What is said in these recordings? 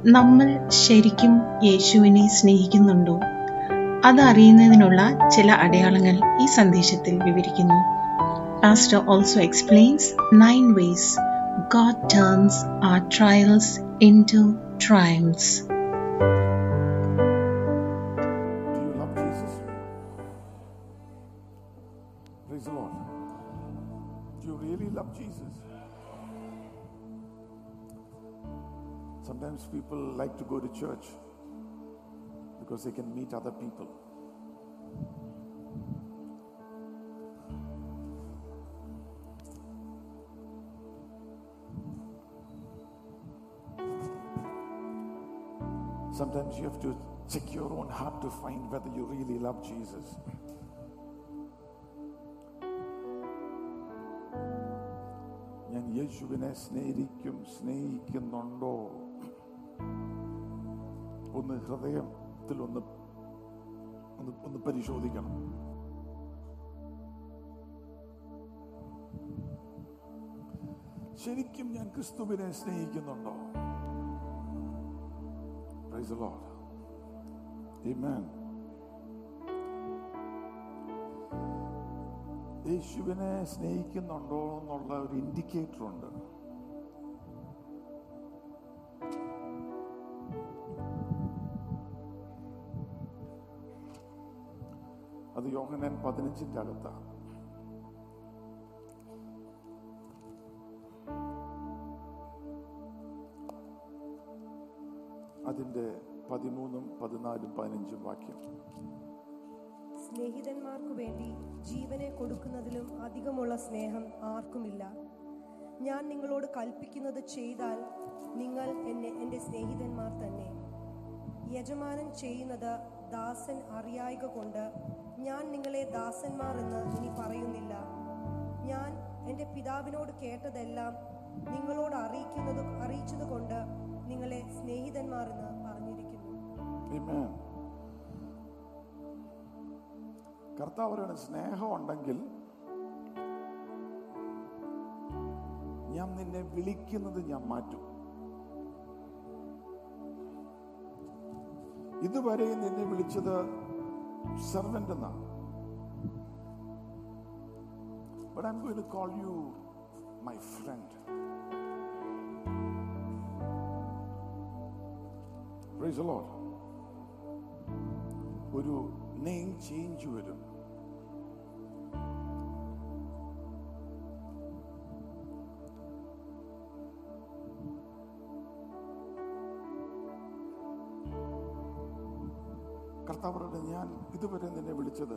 നമ്മൾ ശരിക്കും യേശുവിനെ സ്നേഹിക്കുന്നുണ്ടോ അതറിയുന്നതിനുള്ള ചില അടയാളങ്ങൾ ഈ സന്ദേശത്തിൽ വിവരിക്കുന്നു pastor also explains nine ways God turns our trials into triumphs Do you love Jesus? Praise the Lord. Do you really love Jesus? Sometimes people like to go to church because they can meet other people. Sometimes you have to check your own heart to find whether you really love Jesus. ഞാൻ യേശുവിനെ സ്നേഹിക്കും സ്നേഹിക്കുന്നുണ്ടോ ഒന്ന് ഹൃദയത്തിൽ ഒന്ന് ഒന്ന് ഒന്ന് പരിശോധിക്കണം ശരിക്കും ഞാൻ ക്രിസ്തുവിനെ സ്നേഹിക്കുന്നുണ്ടോ Praise the Lord. Amen. യേശുവിനെ സ്നേഹിക്കുന്നുണ്ടോ എന്നുള്ള ഒരു ഇൻഡിക്കേറ്റർ ഉണ്ട് അത് യോഹനൻ പതിനഞ്ചിന്റെ അടുത്താണ് അതിന്റെ പതിമൂന്നും പതിനാലും പതിനഞ്ചും വാക്യം സ്നേഹിതന്മാർക്കു വേണ്ടി ജീവനെ കൊടുക്കുന്നതിലും അധികമുള്ള സ്നേഹം ആർക്കുമില്ല ഞാൻ നിങ്ങളോട് കൽപ്പിക്കുന്നത് ചെയ്താൽ നിങ്ങൾ എന്നെ എൻ്റെ സ്നേഹിതന്മാർ തന്നെ യജമാനൻ ചെയ്യുന്നത് ദാസൻ അറിയായക കൊണ്ട് ഞാൻ നിങ്ങളെ ദാസന്മാർ എന്ന് ഇനി പറയുന്നില്ല ഞാൻ എൻ്റെ പിതാവിനോട് കേട്ടതെല്ലാം നിങ്ങളോട് അറിയിക്കുന്നത് അറിയിച്ചത് കൊണ്ട് നിങ്ങളെ സ്നേഹിതന്മാർ എന്ന് പറഞ്ഞിരിക്കുന്നു Amen. കർത്താവ് പറയാണ് സ്നേഹം ഉണ്ടെങ്കിൽ ഞാൻ നിന്നെ വിളിക്കുന്നത് ഞാൻ മാറ്റും ഇതുവരെ നിന്നെ വിളിച്ചത് സെർവൻ്റ് എന്നാണ് But I'm going to call you my friend. Praise the Lord. ഒരു നെയിം ചേഞ്ച് വരും കർത്താവ് പറയുന്നത് ഞാൻ ഇതുവരെ നിന്നെ വിളിച്ചത്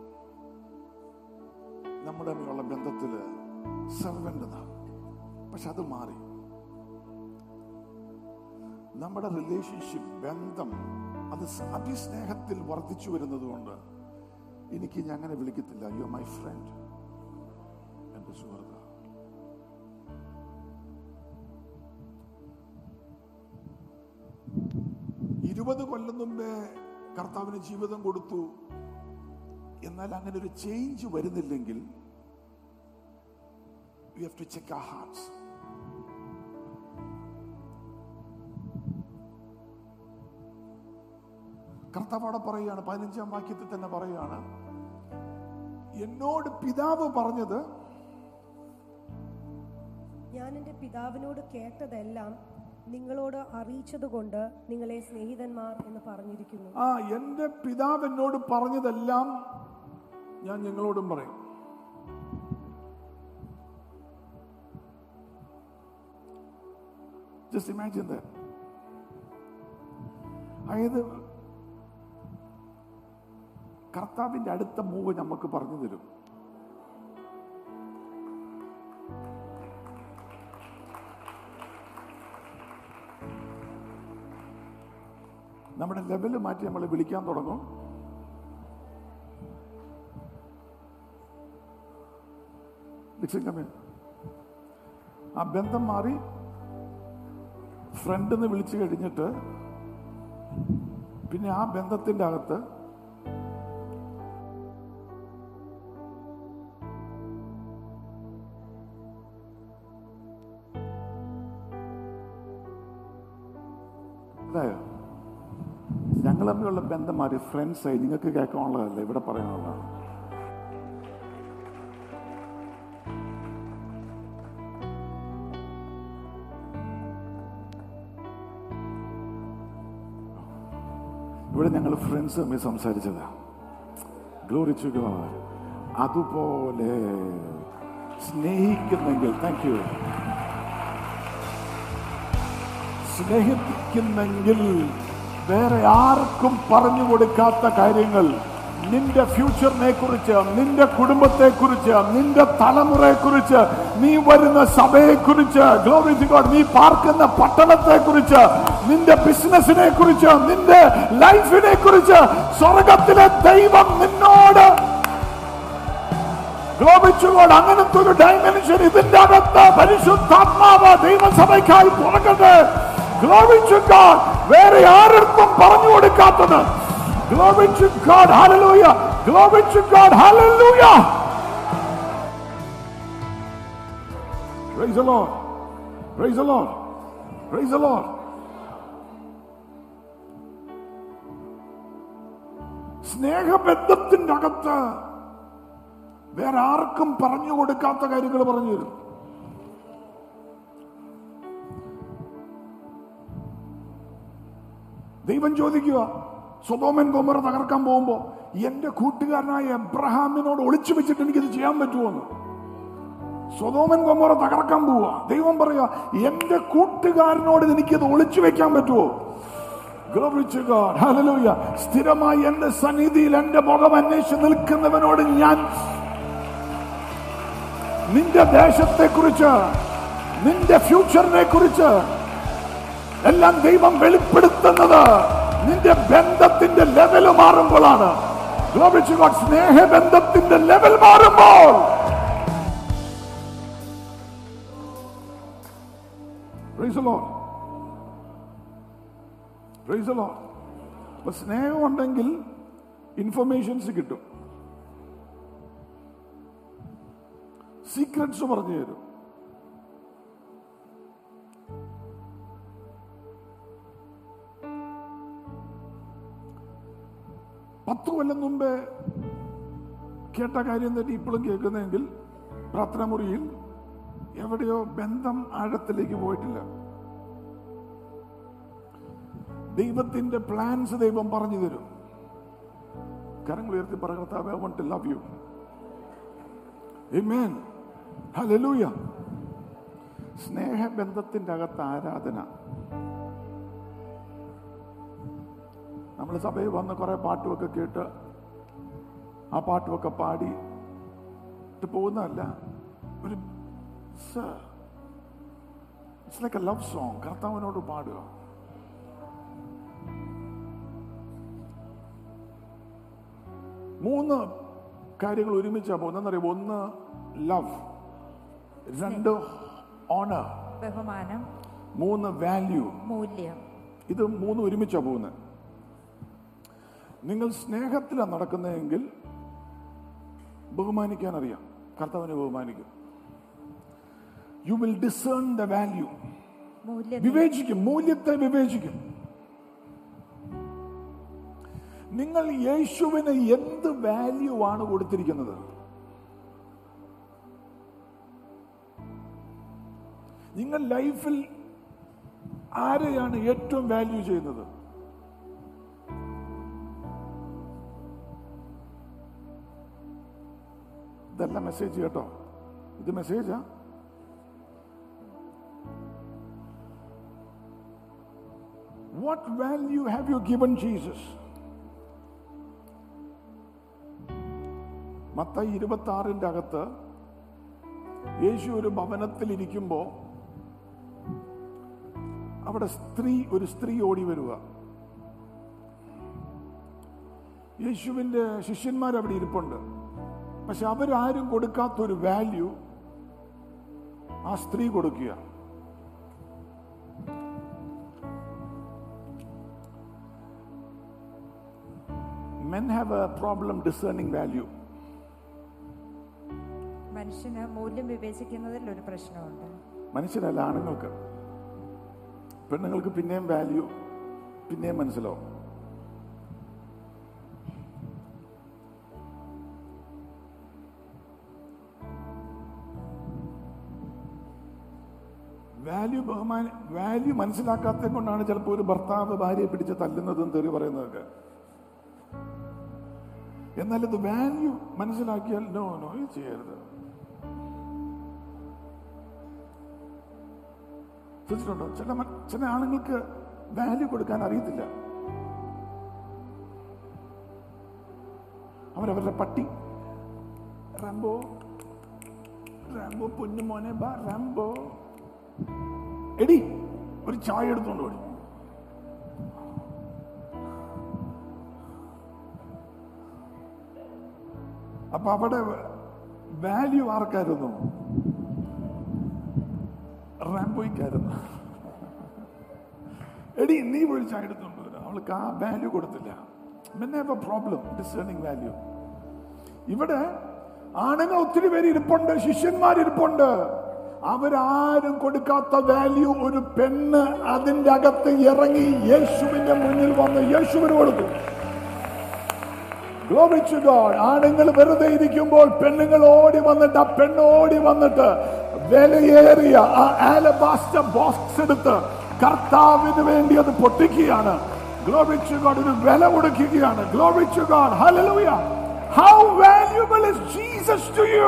നമ്മുടെ മേലുള്ള ബന്ധത്തില് സെർവൻ്റ് പക്ഷെ അത് മാറി നമ്മുടെ റിലേഷൻഷിപ്പ് ബന്ധം അത് സ- അതിസ്നേഹത്തിൽ വർദ്ധിച്ചു വരുന്നത് കൊണ്ട് എനിക്ക് ഇനി അങ്ങനെ വിളിക്കത്തില്ല യു മൈ ഫ്രണ്ട് എന്റെ സുഹൃത്ത് ഇരുപത് കൊല്ലം മുമ്പേ കർത്താവിന് ജീവിതം കൊടുത്തു എന്നാൽ അങ്ങനെ ഒരു ചേഞ്ച് വരുന്നില്ലെങ്കിൽ യു ഹാവ് ടു ചെക്ക് ആ ഹാർട്ട്സ് കർത്താവ് അവിടെ പറയുകയാണ് പതിനഞ്ചാം വാക്യത്തിൽ തന്നെ പറയുകയാണ് എന്നോട് പിതാവ് പറഞ്ഞത് ഞാൻ എൻ്റെ പിതാവിനോട് കേട്ടതെല്ലാം നിങ്ങളോട് അറിയിച്ചതുകൊണ്ട് നിങ്ങളെ സ്നേഹിതന്മാർ എന്ന് പറഞ്ഞിരിക്കുന്നു ആ എന്റെ പിതാവ് എന്നോട് പറഞ്ഞതെല്ലാം ഞാൻ നിങ്ങളോടും പറയും ജസ്റ്റ് ഇമാജിൻ ദാറ്റ് അതായത് കർത്താവിന്റെ അടുത്ത മൂവ് നമുക്ക് പറഞ്ഞു തരും നമ്മുടെ ലെവല് മാറ്റി നമ്മൾ വിളിക്കാൻ തുടങ്ങും Listen, come here. ആ ബന്ധം മാറി ഫ്രണ്ട് എന്ന് വിളിച്ചു കഴിഞ്ഞിട്ട് പിന്നെ ആ ബന്ധത്തിന്റെ അകത്ത് മനസ്സിലായോ ഞങ്ങൾ തമ്മിലുള്ള ബന്ധം മാറി ഫ്രണ്ട്സായി നിങ്ങൾക്ക് കേൾക്കാനുള്ളതല്ല ഇവിടെ പറയാനുള്ളതാണ് ഇവിടെ ഞങ്ങൾ ഫ്രണ്ട്സ് തമ്മിൽ സംസാരിച്ചതാ ഗ്ലോറിച്ചു അതുപോലെ സ്നേഹിക്കുന്നെങ്കിൽ താങ്ക് യു സ്നേഹിക്കുന്നെങ്കിൽ വേറെ ആർക്കും പറഞ്ഞു കൊടുക്കാത്ത കാര്യങ്ങൾ നിന്റെ ഫ്യൂച്ചറിനെ കുറിച്ച് നിന്റെ കുടുംബത്തെ കുറിച്ച് നിന്റെ തലമുറയെ കുറിച്ച് നീ വരുന്ന സഭയെ കുറിച്ച് ഗ്ലോറി ഗോഡ് നീ പാർക്കുന്ന പട്ടണത്തെ കുറിച്ച് നിന്റെ ബിസിനസിനെ കുറിച്ച് നിന്റെ ലൈഫിനെ കുറിച്ച് സ്വർഗത്തിലെ ദൈവം നിന്നോട് ഗ്ലോപിച്ചുകൊണ്ട് അങ്ങനത്തെ ഒരു ഡയമെൻഷൻ ഇതിന്റെ അകത്ത് പരിശുദ്ധാത്മാവ് ദൈവസഭയ്ക്കായി തുറക്കട്ടെ ഗ്ലോപിച്ചു വേറെ ആർക്കും പറഞ്ഞു കൊടുക്കാത്തത് ഗ്ലോപിച്ചു ഗോഡ് ഹല്ലേലൂയ ഗ്ലോപിച്ചു God hallelujah Praise the Lord. Praise the Lord. Praise the Lord. സ്നേഹബന്ധത്തിന്റെ അകത്ത് വേറെ ആർക്കും പറഞ്ഞു കൊടുക്കാത്ത കാര്യങ്ങൾ പറഞ്ഞു തരും ദൈവം ചോദിക്കുക സ്വതോമൻ കൊമറ തകർക്കാൻ പോകുമ്പോ എന്റെ കൂട്ടുകാരനായ എബ്രഹാമിനോട് ഒളിച്ചു വെച്ചിട്ട് എനിക്കിത് ചെയ്യാൻ പറ്റുമോന്ന് സ്വതോമൻ കൊമറ തകർക്കാൻ പോവുക ദൈവം പറയാ എന്റെ കൂട്ടുകാരനോട് എനിക്കിത് ഒളിച്ചു വെക്കാൻ പറ്റുമോ Glory to God. Hallelujah. സ്ഥിരമായി എന്റെ സന്നിധിയിൽ എന്റെ മുഖം അന്വേഷിച്ച് നിൽക്കുന്നവനോട് ഞാൻ നിന്റെ ദേശത്തെ കുറിച്ച് നിന്റെ ഫ്യൂച്ചറിനെ കുറിച്ച് എല്ലാം ദൈവം വെളിപ്പെടുത്തുന്നത് നിന്റെ ബന്ധത്തിന്റെ ലെവൽ മാറുമ്പോഴാണ് Glory to God. സ്നേഹബന്ധത്തിന്റെ ലെവൽ മാറുമ്പോൾ Praise the Lord. Praise the Lord. അപ്പൊ സ്നേഹം ഉണ്ടെങ്കിൽ ഇൻഫർമേഷൻസ് കിട്ടും സീക്രട്സ് പറഞ്ഞു തരും പത്ത് കൊല്ലം മുമ്പേ കേട്ട കാര്യം തന്നെ ഇപ്പോഴും കേൾക്കുന്നതെങ്കിൽ പ്രാർത്ഥനാ മുറിയിൽ എവിടെയോ ബന്ധം ആഴത്തിലേക്ക് പോയിട്ടില്ല ദൈവത്തിന്റെ പ്ലാൻസ് ദൈവം പറഞ്ഞു തരും കരങ്ങൾ ഉയർത്തി പറ കർത്താവേ I want to love you amen hallelujah സ്നേഹബന്ധത്തിന്റെ അകത്ത് ആരാധന നമ്മൾ സഭയിൽ വന്ന് കുറെ പാട്ടുമൊക്കെ കേട്ട് ആ പാട്ടുമൊക്കെ പാടി ഇത് പോകുന്നതല്ല ഒരു it's like a love song കർത്താവിനോട് പാടുക മൂന്ന് കാര്യങ്ങൾ ഒരുമിച്ചാ പോകുന്നറിയാം ഒന്ന് ലവ് രണ്ട് ഓണർ ബഹുമാനം മൂന്ന് വാല്യൂ മൂല്യം ഇത് മൂന്ന് ഒരുമിച്ചാ പോകുന്നത് നിങ്ങൾ സ്നേഹത്തിലാണ് നടക്കുന്നതെങ്കിൽ ബഹുമാനിക്കാൻ അറിയാം കർത്താവിനെ ബഹുമാനിക്കും you will discern the value മൂല്യം വിവേചിക്കും മൂല്യത്തെ വിവേചിക്കും നിങ്ങൾ യേശുവിന് എന്ത് വാല്യൂ ആണ് കൊടുത്തിരിക്കുന്നത് നിങ്ങൾ ലൈഫിൽ ആരെയാണ് ഏറ്റവും വാല്യൂ ചെയ്യുന്നത് ഇതല്ല മെസ്സേജ് കേട്ടോ ഇത് മെസ്സേജാ What value have you given Jesus? Mathai ഇരുപത്തി ആറിന്റെ അകത്ത് യേശു ഒരു ഭവനത്തിൽ ഇരിക്കുമ്പോ അവിടെ സ്ത്രീ ഒരു സ്ത്രീ ഓടി വരിക യേശുവിന്റെ ശിഷ്യന്മാർ അവിടെ ഇരിപ്പുണ്ട് പക്ഷെ അവരാരും കൊടുക്കാത്ത ഒരു വാല്യൂ ആ സ്ത്രീ കൊടുക്കുക men have a problem discerning value. മനുഷ്യന് മൂല്യം വിവേചിക്കുന്നതിൽ ഒരു പ്രശ്നമുണ്ട് മനുഷ്യരല്ല ആണുങ്ങൾക്ക് പെണ്ണുങ്ങൾക്ക് പിന്നെയും വാല്യൂ പിന്നെയും മനസ്സിലാവും വാല്യൂ ബഹുമാന വാല്യൂ മനസ്സിലാക്കാത്തത് കൊണ്ടാണ് ചിലപ്പോൾ ഒരു ഭർത്താവ് ഭാര്യയെ പിടിച്ച് തല്ലുന്നതും തെറി പറയുന്നതൊക്കെ എന്നാൽ ഇത് വാല്യൂ മനസ്സിലാക്കിയാൽ നോ നോ ഇത് ചെയ്യരുത് ശ്രദ്ധിച്ചിട്ടുണ്ടോ ചില മ- ചില ആണുങ്ങൾക്ക് വാല്യൂ കൊടുക്കാൻ അറിയത്തില്ല അവരവരുടെ പട്ടി റാംബോ റാംബോ പൊന്നു മോനെ ബാ റാംബോ എടി ഒരു ചായ എടുത്തോണ്ട് ഓടി അപ്പൊ അവിടെ വാല്യൂ ആർക്കായിരുന്നു റാംബോയ്ക്കായിരുന്നു എടി നീ പോയി ചായ എടുത്തോണ്ട് വരാം അവൾക്ക് ആ വാല്യൂ കൊടുത്തില്ല പ്രോബ്ലം ഡിസേണിങ് വാല്യൂ ഇവിടെ ആണുങ്ങൾ ഒത്തിരി പേര് ഇരിപ്പുണ്ട് ശിഷ്യന്മാർ ഇരിപ്പുണ്ട് അവരാരും കൊടുക്കാത്ത വാല്യൂ ഒരു പെണ്ണ് അതിന്റെ അകത്ത് ഇറങ്ങി യേശുവിന്റെ മുന്നിൽ വന്ന് യേശുവിന് കൊടുത്തു Glory to God. ആണുങ്ങൾ വെറുതെ ഇരിക്കുമ്പോൾ പെണ്ണുങ്ങൾ ഓടി വന്നിട്ട് ആ പെണ്ണ് ഓടി വന്നിട്ട് വിലയേറിയ ആ ആലബാസ്റ്റർ ബോക്സ് എടുത്ത് കർത്താവിന് വേണ്ടി അത് പൊട്ടിക്കുകയാണ് Glory to God. ഒരു വില കൊടുക്കുകയാണ് Glory to God. Hallelujah. How valuable is Jesus to you?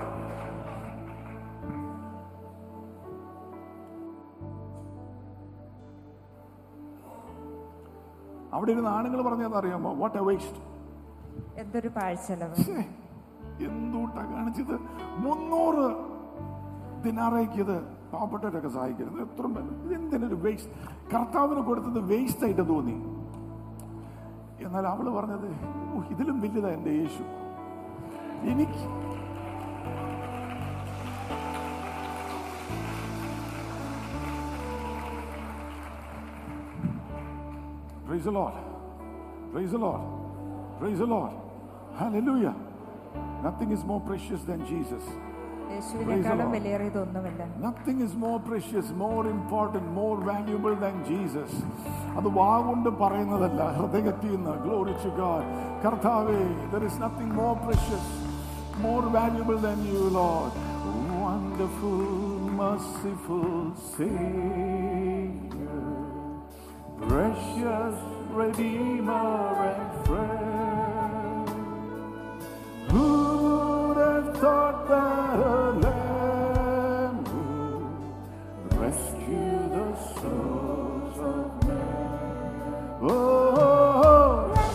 അവിടെ ഇരുന്ന് ആണുങ്ങൾ പറഞ്ഞതെന്ന് അറിയാമോ വാട്ട് എ വേസ്റ്റ് എന്തൊരു പാഴ്ചെലവ് ഛേ, എന്തൂട്ടാ കാണിച്ചത് മുന്നൂറ് ദിനാറേക്ക് ഇത് പാവപ്പെട്ടവരൊക്കെ സഹായിക്കരുത് എത്ര ഇത് എന്തിനൊരു വേസ്റ്റ് കർത്താവിന് കൊടുത്തത് വേസ്റ്റ് ആയിട്ട് തോന്നി എന്നാൽ അവള് പറഞ്ഞത് "ഓ, ഇതിലും വലുതാ എന്റെ യേശു എനിക്ക് Praise the Lord. Praise the Lord. Praise the Lord. Hallelujah. Nothing is more precious than Jesus. യേശുവിനേക്കാളും Lord. വിലയേറിയതൊന്നുമില്ല Nothing is more precious, more important, more valuable than Jesus. അത് വാഗുകൊണ്ട് പറയുന്നതല്ല ഹൃദയത്തിൽ നിന്ന് ഗ്ലോറി ടു ഗോഡ് കർത്താവേ there is nothing more precious, more valuable than you, Lord. Wonderful, merciful Savior, precious Redeemer and friend. Who would have thought that a lamb would rescue the souls of men? Oh,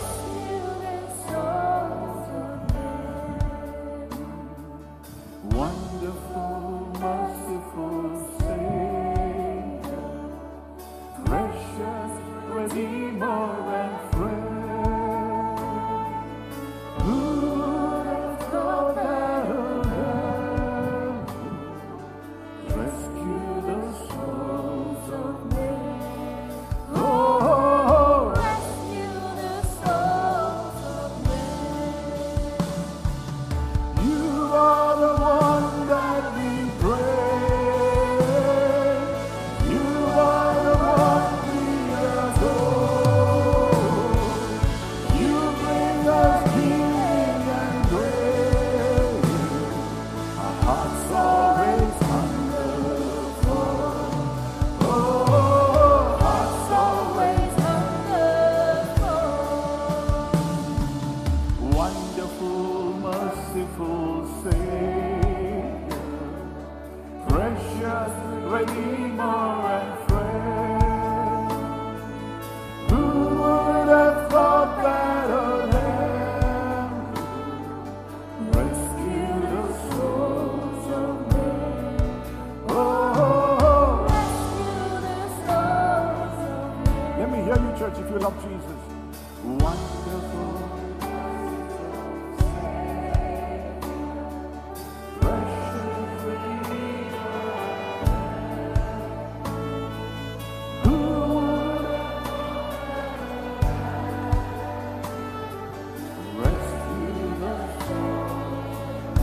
wonderful, merciful Savior, precious Redeemer and friend. Who would have thought that a lamb would rescue the souls of men? Oh, you are the one that we praise. You are the one we adore. You bring us healing and grace. Our hearts always hunger for. Oh, hearts always Wonderful, merciful Savior, precious Redeemer and friend. Who would have thought that a lamb would rescue the souls of men? Oh, let me hear you, church, if you love Jesus. Wonderful. precious Redeemer. Who would rescue the souls?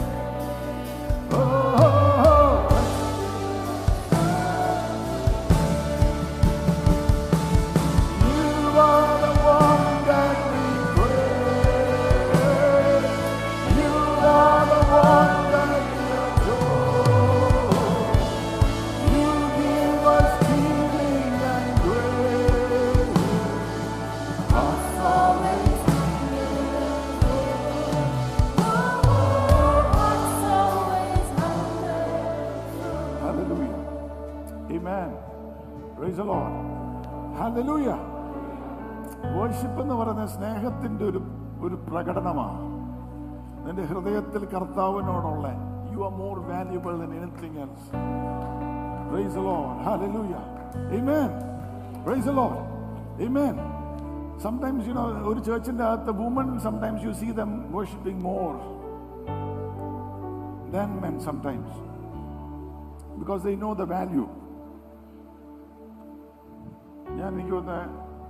Oh, oh, oh. You hallelujah worship എന്ന് പറയുന്ന സ്നേഹത്തിന്റെ ഒരു ഒരു പ്രകടനമാണ് നിന്റെ ഹൃദയത്തിൽ കർത്താവിനോടുള്ള you are more valuable than anything else Praise the Lord. Hallelujah. Amen. Praise the Lord. Amen. Sometimes, you know, ഒരു ചേർച്ചിന്റെ അകത്ത് woman sometimes you see them worshipping more than men sometimes because they know the value ഞാൻ എനിക്ക് തോന്നുന്ന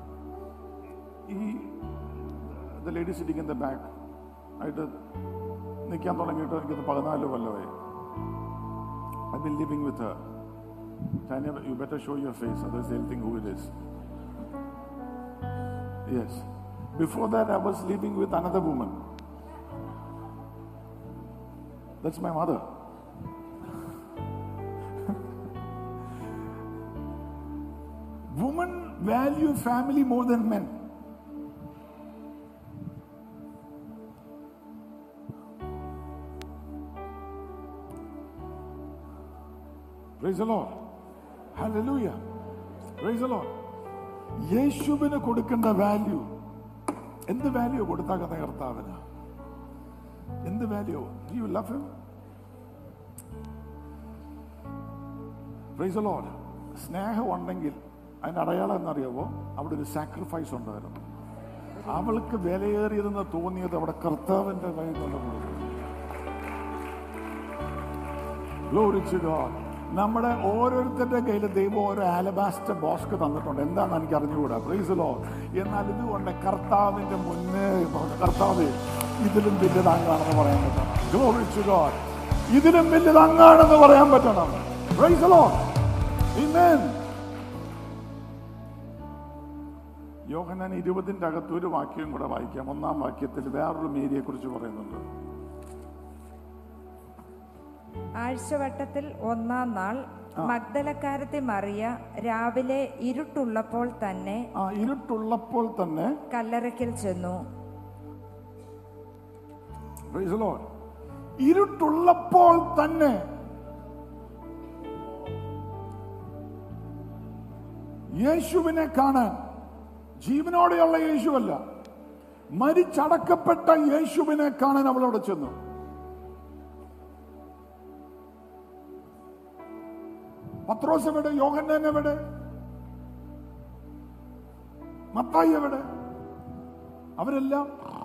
ഈ the lady sitting in the back ആയിട്ട് നിൽക്കാൻ തുടങ്ങിയിട്ട് എനിക്ക് പതിനാല് കൊല്ലമായി I been living with her Tanya, you better show your face, otherwise they'll think who it is. Yes. Before that, I was living with another woman. That's my mother. Women value family more than men. Praise the Lord. Hallelujah. Praise the Lord. യേശുവിന് കൊടുക്കേണ്ട value എന്ത് value കൊടുത്താക്കുന്ന കർത്താവിന് എന്ത് value you love him praise the Lord. സ്നേഹം ഉണ്ടെങ്കിൽ അതിന്റെ അടയാളം എന്നറിയാവോ അവിടെ ഒരു സാക്രിഫൈസ് ഉണ്ടായിരുന്നു അവൾക്ക് വിലയേറിയതെന്ന് തോന്നിയത് അവിടെ കർത്താവിന്റെ കയ്യിൽ നിന്ന് കൊടുക്കും Glory to God. നമ്മുടെ ഓരോരുത്തരുടെ കയ്യിൽ ദൈവം ഓരോ ആലബാസ്റ്റർ ബോസ്ക് തന്നിട്ടുണ്ട് എന്താണെന്ന് എനിക്ക് അറിഞ്ഞുകൂടാ പ്രൈസ് ലോ എന്നാൽ ഇതുകൊണ്ട് കർത്താവിന്റെ മുന്നേ കർത്താവ് ഇതിലും വലുത് അങ്ങാണെന്ന് പറയാൻ പറ്റണം Glory to God. ഇതിലും വലുത് അങ്ങാണെന്ന് പറയാൻ പറ്റണം പ്രൈസ് ലോ Amen. യോഹന്നാൻ ഇരുപതിന്റെ അകത്ത് ഒരു വാക്യം കൂടെ വായിക്കാം ഒന്നാം വാക്യത്തിൽ വേറൊരു മേരിയെ കുറിച്ച് പറയുന്നുണ്ട് ആഴ്ചവട്ടത്തിൽ ഒന്നാം നാൾ മഗ്ദലക്കാരത്തെ മറിയ രാവിലെ ഇരുട്ടുള്ളപ്പോൾ തന്നെ ആ ഇരുട്ടുള്ളപ്പോൾ തന്നെ കല്ലറയ്ക്കൽ ചെന്നു Praise the Lord. ഇരുട്ടുള്ളപ്പോൾ തന്നെ യേശുവിനെ കാണാൻ ജീവനോടെയുള്ള യേശുവല്ല മരിച്ചടക്കപ്പെട്ട യേശുവിനെ കാണാൻ അവൾ അവിടെ ചെന്നു പത്രോസ് എവിടെ യോഹന്നാൻ എവിടെ മത്തായി എവിടെ അവരെല്ലാം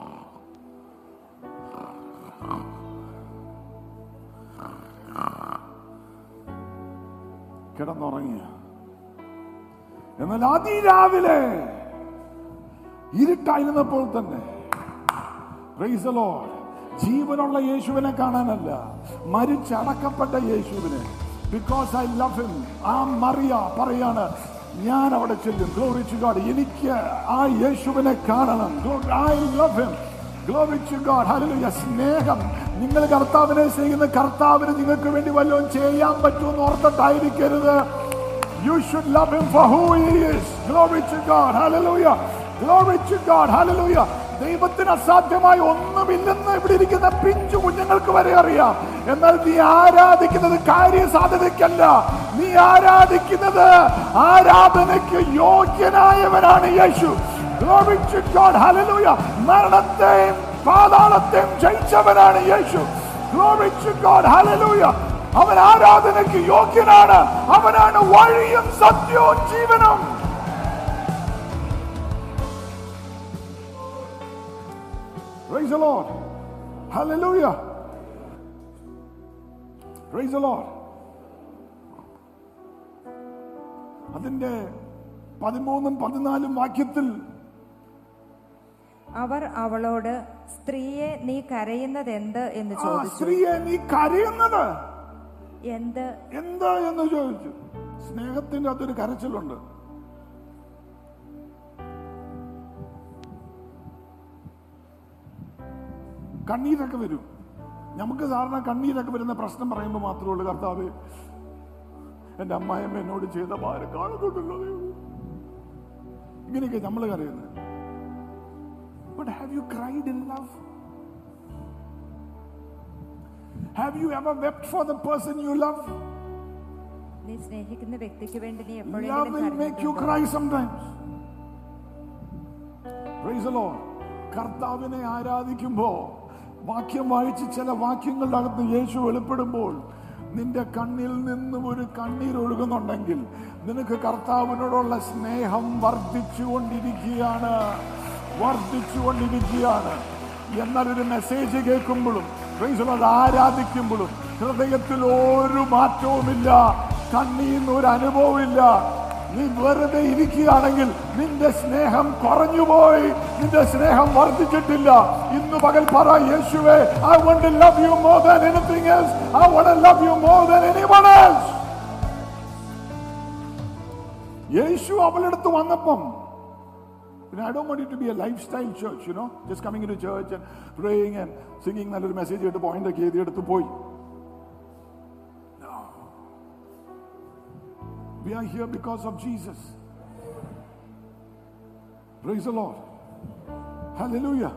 കിടന്നുറങ്ങിയ എന്നാൽ അതിരാവിലെ ഇരുട്ടായിരുന്നപ്പോൾ തന്നെ Praise the Lord. ജീവനുള്ള യേശുവിനെ കാണാനല്ല മരിച്ചടക്കപ്പെട്ട യേശുവിനെ ബിക്കോസ് ഐ ലവ് ഹിം ആ മറിയ പറയാണ് ഞാൻ അവിടെ ചെല്ലും ഗ്ലോറി ടു ഗോഡ് എനിക്ക് ആ യേശുവിനെ കാണണം I love him glory to God hallelujah സ്നേഹം നിങ്ങൾ കർത്താവിനെ ചെയ്യുന്ന കർത്താവിന് നിങ്ങൾക്ക് വേണ്ടി വല്ലതും ചെയ്യാൻ പറ്റുമെന്ന് ഓർത്തിട്ടായിരിക്കരുത് You should love him for who he is. Glory to God. Hallelujah. Glory to God. Hallelujah. ദൈവത്തിന് അസാധ്യമായി ഒന്നുമില്ലെന്ന് ഇവിടെ ഇരിക്കുന്ന പിഞ്ചു കുഞ്ഞുങ്ങൾക്ക് വരെ അറിയാം എന്നാൽ നീ ആരാധിക്കുന്നത് കാര്യസാധ്യതയ്ക്കല്ല നീ ആരാധിക്കുന്നത് ആരാധനയ്ക്ക് യോഗ്യനായവനാണ് യേശു Glory to God. Hallelujah. മരണത്തെയും പാതാളത്തെയും ജയിച്ചവനാണ് യേശു Glory to God. Hallelujah. അവൻ ആരാധനയ്ക്ക് യോഗ്യനാണ് അവനാണ് വഴിയും സത്യവും ജീവനും Praise the Lord. Hallelujah. Praise the Lord. അതിന്റെ പതിമൂന്നും പതിനാലും വാക്യത്തിൽ അവർ അവളോട് സ്ത്രീയെ നീ കരയുന്നത് എന്ത് എന്ന് ആ ചോദിച്ചു സ്ത്രീയെ നീ കരയുന്നത് എന്ത് എന്താ എന്ന് ചോദിച്ചു സ്നേഹത്തിന്റെ അകത്തൊരു കരച്ചിലുണ്ട് കണ്ണീരൊക്കെ വരും നമുക്ക് സാധാരണ കണ്ണീരൊക്കെ വരുന്ന പ്രശ്നം പറയുമ്പോൾ മാത്രമേ ഉള്ളൂ കർത്താവ് എന്റെ അമ്മായിയമ്മ എന്നോട് ചെയ്ത ഭാരം കാണുന്നുണ്ടല്ലോ ദൈവമേ. ഇങ്ങനെയൊക്കെ നമ്മൾ കരയുന്നത് but have you cried in love Have you ever wept for the person you love? നീ സ്നേഹിക്കുന്ന വ്യക്തിക്ക് വേണ്ടി നീ Love എപ്പോഴെങ്കിലും will make you കരഞ്ഞിട്ടുണ്ടോ? cry sometimes. Praise the Lord. കർത്താവിനെ ആരാധിക്കുമ്പോ വാക്യം വായിച്ച് ചില വാക്യങ്ങളുടെ അകത്ത് യേശു വെളിപ്പെടുമ്പോൾ നിന്റെ കണ്ണിൽ നിന്നും ഒരു കണ്ണീർ ഒഴുകുന്നുണ്ടെങ്കിൽ നിനക്ക് കർത്താവിനോടുള്ള സ്നേഹം വർദ്ധിച്ചുകൊണ്ടിരിക്കുകയാണ് വർദ്ധിച്ചുകൊണ്ടിരിക്കുകയാണ് എന്നാൽ ഒരു മെസ്സേജ് കേൾക്കുമ്പോഴും praise the Lord, ആരാധിക്കുമ്പോഴും ഹൃദയത്തിൽ ഒരു മാറ്റവുമില്ല കണ്ണീന്ന് ഒരു അനുഭവമില്ല നീ വെറുതെ ഇരിക്കുകയാണെങ്കിൽ നിന്റെ സ്നേഹം കുറഞ്ഞുപോയി നിന്റെ സ്നേഹം വർദ്ധിച്ചിട്ടില്ല ഇന്ന് പകൽ പറ യേശുവേ I want love you more than anything else I want love you more than anyone else യേശു അവളുടെ അടുത്ത് വന്നപ്പം പിന്നെ I don't want to be a life style church you know just coming to church and praying and singing നല്ലൊരു message കേട്ട് point ഒക്കെ എഴുതി എടുത്ത് പോയി We are here because of Jesus. Praise the Lord. Hallelujah.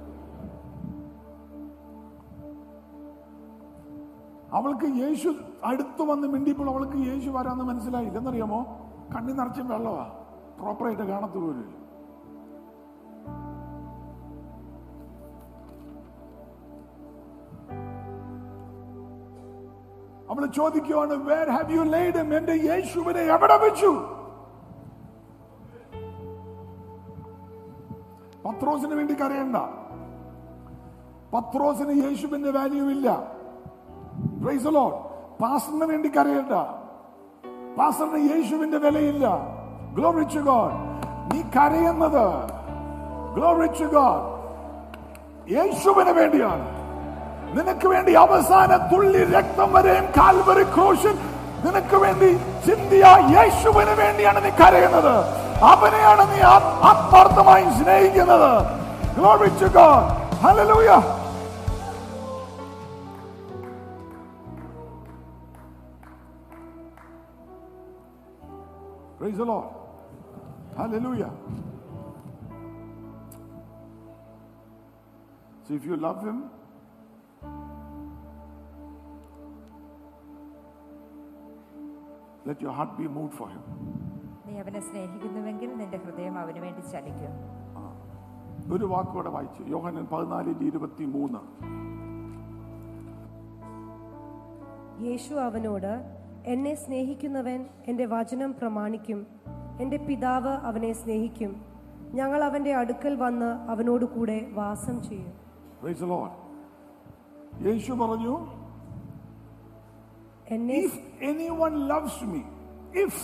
അവൾക്ക് യേശു അടുത്ത് വന്ന് മിണ്ടിയപ്പോൾ അവൾക്ക് യേശു വരാന്ന് മനസ്സിലായില്ല എന്നറിയാമോ കണ്ണി നിറച്ചും വെള്ളമാ പ്രോപ്പറായിട്ട് കാണത്തു പോലും അവൾ ചോദിക്കുവാണ് വേർ ഹാവ് യു ലെയ്ഡ് എന്റെ യേശുവിനെ എവിടെ വെച്ചു പത്രോസിന് വേണ്ടി കരയണ്ട പത്രോസിന് യേശുവിന്റെ വാല്യൂ ഇല്ല Praise the Lord. പാസ്റ്ററിന് വേണ്ടി കരയണ്ട പാസ്റ്ററിന് യേശുവിന്റെ വിലയില്ല ഗ്ലോറി ടു ഗോഡ് നീ കരയുന്നത് ഗ്ലോറി ടു ഗോഡ് യേശുവിന് വേണ്ടിയാണ് നിനക്ക് വേണ്ടി അവസാന തുള്ളി രക്തം വരെയും കാൽവറി ക്രൂശിൽ നിനക്ക് വേണ്ടി ചിന്തിയ യേശുവിന് വേണ്ടിയാണ് നീ കരയുന്നത് അവനെയാണ് നീ ആ- ആത്മാർത്ഥമായി സ്നേഹിക്കുന്നത് Glory to God. Hallelujah. Praise the Lord. Hallelujah. So if you love him, let your heart be moved for him. നീ അവനെ സ്നേഹിക്കുന്നുവെങ്കിൽ നിന്റെ ഹൃദയം അവന് വേണ്ടി ചലിക്കും ഒരു വാക്കോടെ വായിച്ചു യോഹനൻ പതിനാലിന്റെ ഇരുപത്തി മൂന്ന് യേശു അവനോട് എന്നെ സ്നേഹിക്കുന്നവൻ എൻ്റെ വചനം പ്രമാണിക്കും എൻ്റെ പിതാവ് അവനെ സ്നേഹിക്കും ഞങ്ങൾ അവൻ്റെ അടുക്കൽ വന്ന് അവനോട് കൂടെ വാസം ചെയ്യും Praise the Lord. യേശു പറഞ്ഞു എന്നെ if anyone loves me if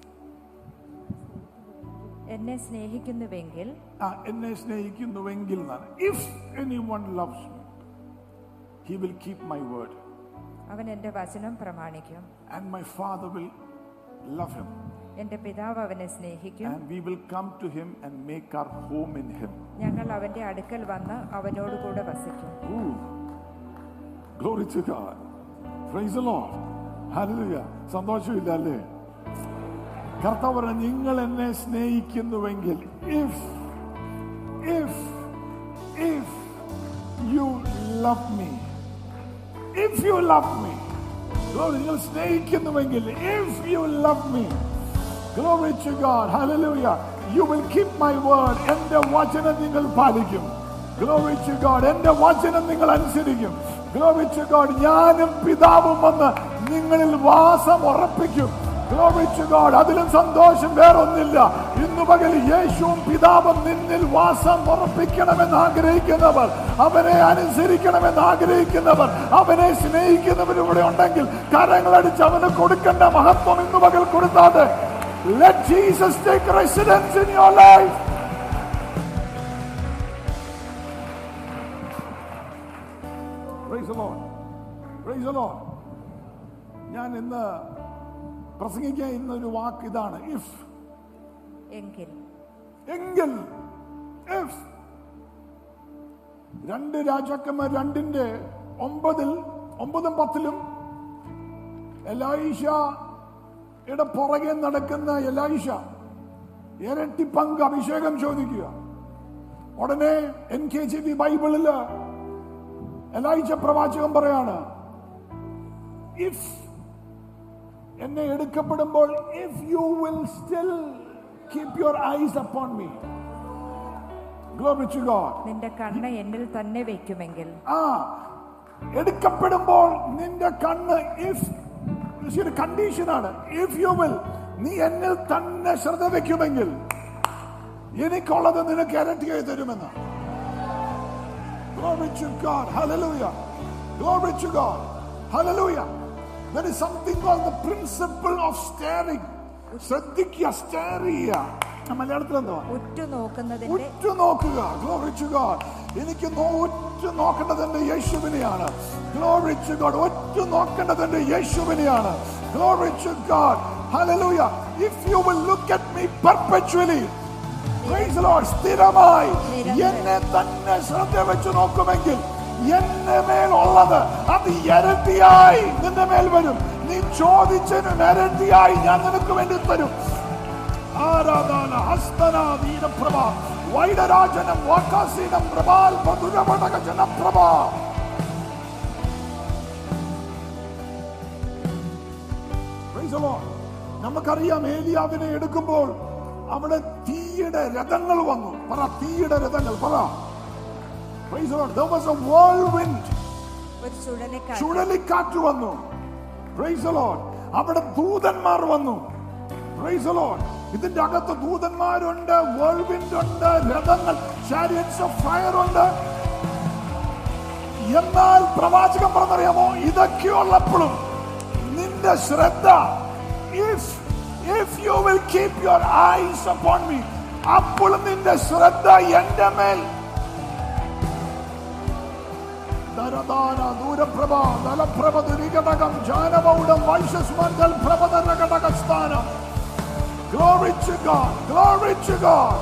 എന്നെ സ്നേഹിക്കുന്നുവെങ്കിൽ ആ, എന്നെ സ്നേഹിക്കുന്നുവെങ്കിൽ എന്നാണ് if anyone loves me he will keep my word അവൻ എൻ്റെ വചനം പ്രമാണിക്കും and my father will love him എൻ്റെ പിതാവ് അവനെ സ്നേഹിക്കും and we will come to him and make our home in him ഞങ്ങൾ അവന്റെ അടുക്കൽ വന്ന് അവനോട് കൂടെ വസിക്കും Ooh. Glory to God. Praise the Lord. Hallelujah. സന്തോഷമില്ല അല്ലേ കർത്താവ് പറഞ്ഞു നിങ്ങൾ എന്നെ സ്നേഹിക്കുന്നുവെങ്കിൽ if if if you love me if you love me നിങ്ങൾ സ്നേഹിക്കുന്നുവെങ്കിൽ if you love me Glory to God. Hallelujah. You will keep my word. എന്റെ വചനം നിങ്ങൾ പാലിക്കും Glory to God. എന്റെ വചനം നിങ്ങൾ അനുസരിക്കും Glory to God. ഞാനും പിതാവും വന്ന് നിങ്ങളിൽ വാസം ഉറപ്പിക്കും Glory to God. അതിലും സന്തോഷം വേറൊന്നില്ല ഇന്നു പകൽ യേശുവും പിതാവും നിന്നിൽ വാസം ഉറപ്പിക്കണമെന്ന് ആഗ്രഹിക്കുന്നവർ അവനെ അനുസരിക്കണമെന്ന് ആഗ്രഹിക്കുന്നവർ അവനെ സ്നേഹിക്കുന്നവർ ഇവിടെ ഉണ്ടെങ്കിൽ കരങ്ങളടിച്ച് അവന് കൊടുക്കേണ്ട മഹത്വം ഇന്നു പകൽ കൊടുത്താതെ Let Jesus take residence in your life. Praise the Lord. Praise the Lord. ഞാൻ ഇന്ന് പ്രസംഗിക്കാൻ ഇന്നൊരു വാക്ക് ഇതാണ് ഇഫ് എങ്കിൽ എങ്കിൽ if രണ്ട് രാജാക്കന്മാർ രണ്ടിന്റെ ഒമ്പതിൽ ഒമ്പതും പത്തിലും എലായിഷയുടെ പുറകെ നടക്കുന്ന എലായിഷ ഇരട്ടി പങ്ക് അഭിഷേകം ചോദിക്കുക ഉടനെ എൻ കെ ജി ബി ബൈബിളില് എലായിച്ച പ്രവാചകൻ പറയാണ് ഇഫ് എന്നെ എടുക്കപ്പെടുമ്പോൾ if you will still keep your eyes upon me glory to God നിന്റെ കണ്ണ് എന്നിൽ തന്നെ വയ്ക്കുമെങ്കിൽ ആ എടുക്കപ്പെടുമ്പോൾ നിന്റെ കണ്ണ് ഇഫ് ഒരു കണ്ടീഷനാണ് ഇഫ് യു വിൽ നീ എന്നിൽ തന്നെ ശ്രദ്ധ വെക്കുമെങ്കിൽ എനിക്കുള്ളത് നിനക്ക് ഇരട്ടിയായി തരുമെന്ന് Glory to God. Hallelujah. Glory to God. Hallelujah. There is something called the principle of staring. ശ്രദ്ധിക്കുക സ്റ്റെയർ ചെയ്യുക ആ, മലയാളത്തിൽ എന്തുവാ ഉറ്റു നോക്കുന്നതിന്റെ ഉറ്റു നോക്കുക ഗ്ലോറി ടു ഗോഡ് എനിക്ക് നോ- ഉറ്റു നോക്കേണ്ടത് എന്റെ യേശുവിനെയാണ് ഗ്ലോറി ടു ഗോഡ് ഒറ്റു നോക്കേണ്ടത് എന്റെ യേശുവിനെയാണ് glory to God hallelujah if you will look at me perpetually Praise the Lord. സ്ഥിരമായി എന്നെ തന്നെ ശ്രദ്ധ വെച്ച് നോക്കുമെങ്കിൽ എന്റെ മേൽ ഉള്ളത് അത് ഇരട്ടിയായി നിന്റെ മേൽ വരും നീ ചോദിച്ചതിനും ഇരട്ടിയായി ഞാൻ നിനക്ക് വേണ്ടി തരും ആരാധന ഹസ്തന വീരപ്രഭ വൈഡരാജനം വാക്കാസീനം പ്രഭാൽ മധുരപടക ജനപ്രഭ Praise the Lord. നമുക്കറിയാം ഏലിയാവിനെ എടുക്കുമ്പോൾ അവിടെ തീയുടെ രഥങ്ങൾ വന്നു പറ തീയുടെ രഥങ്ങൾ പറ Praise the Lord. There was a whirlwind. ഒരു ചുഴലിക്കാറ്റ് ചുഴലിക്കാറ്റ് വന്നു Praise the Lord. അവിടെ ദൂതന്മാർ വന്നു Praise the Lord. ഇതിന്റെ അകത്ത് ദൂതന്മാരുണ്ട് വേൾവിൻഡ് ഉണ്ട് രഥങ്ങൾ ചാരിയറ്റ്സ് ഓഫ് ഫയർ ഉണ്ട് എന്നാൽ പ്രവാചകൻ പറഞ്ഞറിയാമോ ഇതൊക്കെയുള്ളപ്പോഴും നിന്റെ ശ്രദ്ധ if if you will keep your eyes upon me അപ്പോഴും നിന്റെ ശ്രദ്ധ എന്റെ മേൽ ദരദാന ദൂരപ്രഭ ദലപ്രഭ ദുരികടകം ജാനമൗഢം വൈശസ്മന്തൽ പ്രഭതന ഘടകസ്ഥാനം Glory to God. Glory to God.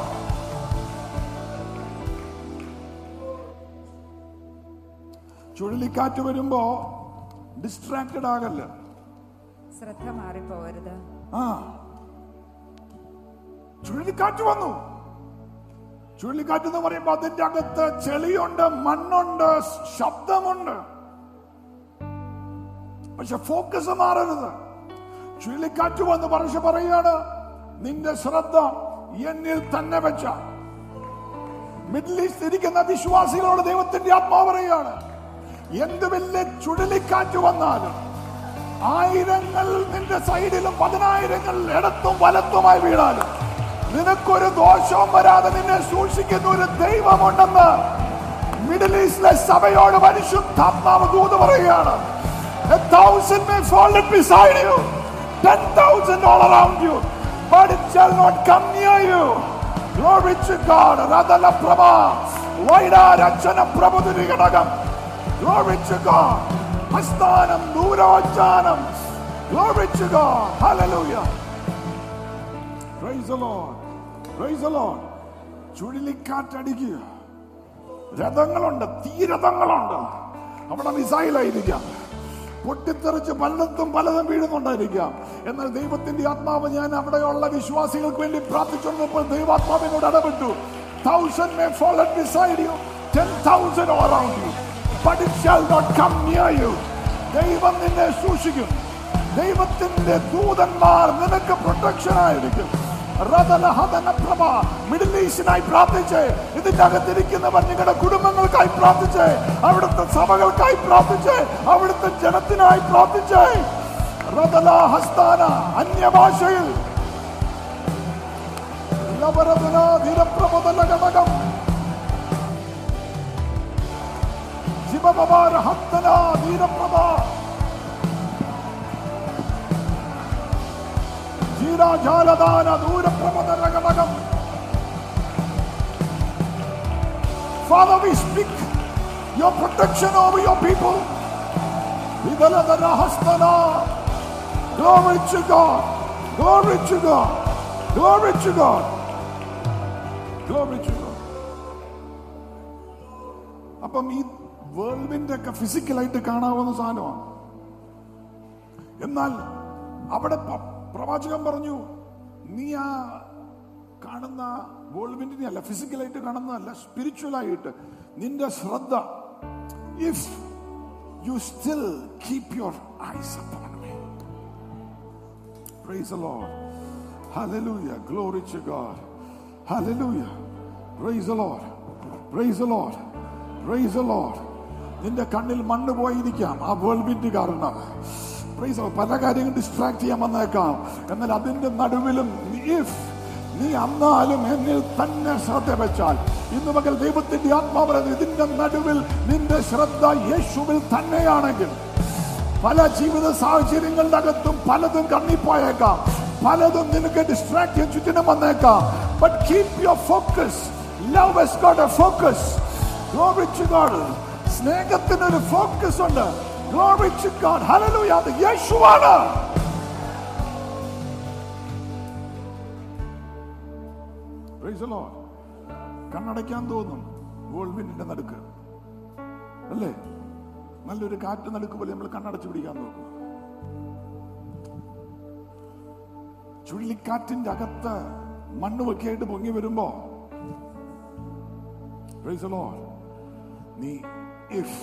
ചുഴലിക്കാറ്റ് വരുമ്പോ ഡിസ്ട്രാക്റ്റഡ് ആകല്ല ശ്രദ്ധ മാറിപ്പോകരുത് ആ ചുഴലിക്കാറ്റ് വന്നു ചുഴലിക്കാറ്റ് എന്ന് പറയുമ്പോ അതിന്റെ അകത്ത് ചെളിയുണ്ട് മണ്ണുണ്ട് ശബ്ദമുണ്ട് പക്ഷെ ഫോക്കസ് മാറരുത് ചുഴലിക്കാറ്റ് വന്ന് പറശ പറയാണ് നിന്റെ ശ്രദ്ധ എന്നിൽ തന്നെ വെച്ച മിഡിൽ ഈസ്റ്റ് ഇരിക്കുന്ന വിശ്വാസികളോട് ദൈവത്തിന്റെ ആത്മാവ് പറയുകയാണ് എന്ത് വലിയ ചുഴലിക്കാറ്റ് വന്നാലും ആയിരങ്ങൾ നിന്റെ സൈഡിലും പതിനായിരങ്ങൾ ഇടത്തും വലത്തുമായി വീണാലും നിനക്കൊരു ദോഷവും വരാതെ നിന്നെ സൂക്ഷിക്കുന്ന ഒരു ദൈവമുണ്ടെന്ന് മിഡിൽ ഈസ്റ്റിലെ സഭയോട് പരിശുദ്ധാത്മാവ് ദൂത് പറയുകയാണ് A thousand may fall at beside you, ten thousand all around you, but it shall not come near you. Glory to God. Radala Prabha. Vaida Rachana Prabhudiri Ganagam. Glory to God. Hastanam Durachanam. Glory to God. Hallelujah. Praise the Lord. Praise the Lord. ചുഴലിക്കാറ്റടിക്കുക രഥങ്ങളുണ്ട് തീരഥങ്ങളുണ്ട് അവിടെ മിസൈലായിരിക്കാം പൊട്ടിത്തെറിച്ച് പലതും പലതും വീഴുന്നുണ്ടായിരിക്കാം എന്നാൽ ദൈവത്തിന്റെ ആത്മാവ് ഞാൻ അവിടെയുള്ള വിശ്വാസികൾക്ക് വേണ്ടി പ്രാർത്ഥിച്ചുകൊണ്ടപ്പോൾ ദൈവാത്മാവിനോട് ഇടപെട്ടു thousand may fall at beside you ten thousand all around you but it shall not come near you ദൈവം നിന്നെ സൂക്ഷിക്കും ദൈവത്തിന്റെ ദൂതന്മാർ നിനക്ക് പ്രൊട്ടക്ഷൻ ആയിരിക്കും പ്രഭ മിഡിൽ ഈസ്റ്റിനായി പ്രാർത്ഥിച്ച് ഇതിന്റെ അകത്തിരിക്കുന്നവർ നിങ്ങളുടെ കുടുംബങ്ങൾക്കായി പ്രാർത്ഥിച്ച് അവിടുത്തെ സഭകൾക്കായി പ്രാർത്ഥിച്ച് അവിടുത്തെ ജനത്തിനായി പ്രാർത്ഥിച്ച് റതല ഹസ്താന അന്യഭാഷയിൽ ലവരതന ധീരപ്രബോധന ഘടകം ശിവകുമാര ഹസ്തന ധീരപ്രഭ ജീരാജാലദാന ദൂരപ്രമദന ഘടകം Father, we speak your protection over your people. വിതലതന ഹസ്തന. Glory to God. Glory to God. Glory to God. Glory to God. അപ്പം ഈ വേൾഡിന്റെ ഒക്കെ ഫിസിക്കലായിട്ട് കാണാവുന്ന സാധനമാണ് എന്നാൽ അവിടെ പ- പ്രവാചകൻ പറഞ്ഞു നീ ആ കാണുന്ന വേൾഡിനെ അല്ല ഫിസിക്കലായിട്ട് കാണുന്നതല്ല സ്പിരിച്വൽ ആയിട്ട് നിന്റെ ശ്രദ്ധ if you still keep your eyes upon me Praise the Lord. Hallelujah. Glory to God. Hallelujah. Praise the Lord. Praise the Lord. Praise the Lord. നിന്റെ കണ്ണിൽ മണ്ണ് പോയിരിക്കാം ആ വേൾവിന്റ് കാരണം Praise the Lord. പല കാര്യങ്ങൾ ഡിസ്ട്രാക്ട് ചെയ്യാൻ വന്നേക്കാം എന്നാൽ അതിന്റെ നടുവിലും if നീ അന്നാലും എന്നിൽ തന്നെ ശ്രദ്ധ വെച്ചാൽ ഇന്ന് മകൾ ദൈവത്തിന്റെ ആത്മാവ് ഇതിന്റെ നടുവിൽ നിന്റെ ശ്രദ്ധ യേശുവിൽ തന്നെയാണെങ്കിൽ പല ജീവിത സാഹചര്യങ്ങളുടെ അകത്തും പലതും കണ്ണിപ്പോയേക്കാം പലതും നിനക്ക് ഡിസ്ട്രാക്ട് ചെയ്യാൻ ചുറ്റിനും വന്നേക്കാം but keep your focus love has got a focus glory to God സ്നേഹത്തിന് ഒരു ഫോക്കസ് ഉണ്ട് ഗ്ലോറി ടു ഗോഡ് ഹല്ലേലൂയ അത് യേശുവാണ് Praise the Lord. കണ്ണടയ്ക്കാൻ തോന്നും വേൾവിന്റെ നടുക്ക് അല്ലേ നല്ലൊരു കാറ്റ് നടുക്ക് പോലെ നമ്മൾ കണ്ണടച്ചു പിടിക്കാൻ നോക്കും ചുഴലിക്കാറ്റിന്റെ അകത്ത് മണ്ണ് വെക്കായിട്ട് പൊങ്ങി വരുമ്പോ Praise the Lord. നീ ഇഫ്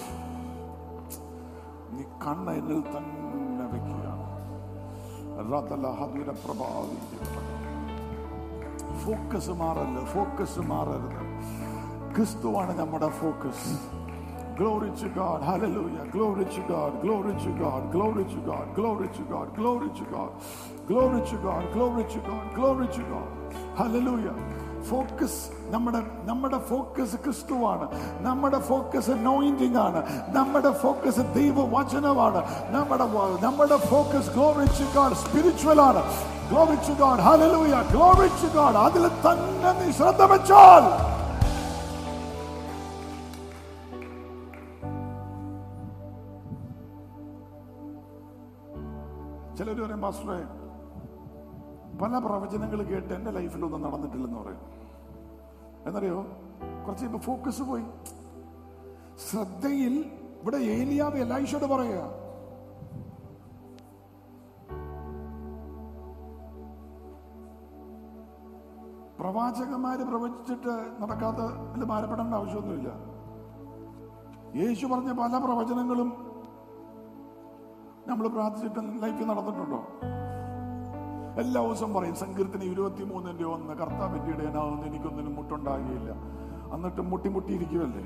നീ കണ്ണ എന്നിൽ തന്നെ വെക്കുക റതലഹദുര പ്രഭാവി ഫോക്കസ് മാറല്ല ഫോക്കസ് മാറരുത് ക്രിസ്തുവാണ് നമ്മുടെ focus Glory to God. Hallelujah. Glory to God. Glory to God. Glory to God. Glory to God. Glory to God. Glory to God. Glory to God. Glory to God. Hallelujah. Focus നമ്മുടെ നമ്മുടെ focus ക്രിസ്തുവാണ് നമ്മുടെ focus നോയിന്റിംഗ് ആണ് നമ്മുടെ focus ദൈവവചനമാണ് നമ്മുടെ വ- നമ്മുടെ focus glory to God spiritual ആണ് glory to God hallelujah glory to God അതിൽ തന്നെ നീ ശ്രദ്ധ വെച്ചാൽ ചിലർ പറയും പാസ്റ്ററെ പല പ്രവചനങ്ങൾ കേട്ട് എന്റെ ലൈഫിലൊന്നും നടന്നിട്ടില്ലെന്ന് പറയും എന്നറിയോ കുറച്ച് ഇപ്പൊ ഫോക്കസ് പോയി ശ്രദ്ധയിൽ ഇവിടെ ഏലിയാവ് എലൈഷോട് പറയുക പ്രവാചകന്മാര് പ്രവചിച്ചിട്ട് നടക്കാത്ത ഇതിൽ ഭാരപ്പെടേണ്ട ആവശ്യമൊന്നുമില്ല യേശു പറഞ്ഞ പല പ്രവചനങ്ങളും നമ്മൾ പ്രാർത്ഥിച്ചിട്ട് ലൈഫിൽ നടന്നിട്ടുണ്ടോ എല്ലാ ദിവസവും പറയും സങ്കീർത്തനം ഇരുപത്തി മൂന്നിന്റെ ഒന്ന് കർത്താവിന്റെ ഇടയനാവുന്ന എനിക്കൊന്നിനും മുട്ടുണ്ടാകുകയില്ല എന്നിട്ട് മുട്ടി മുട്ടിയിരിക്കുമല്ലേ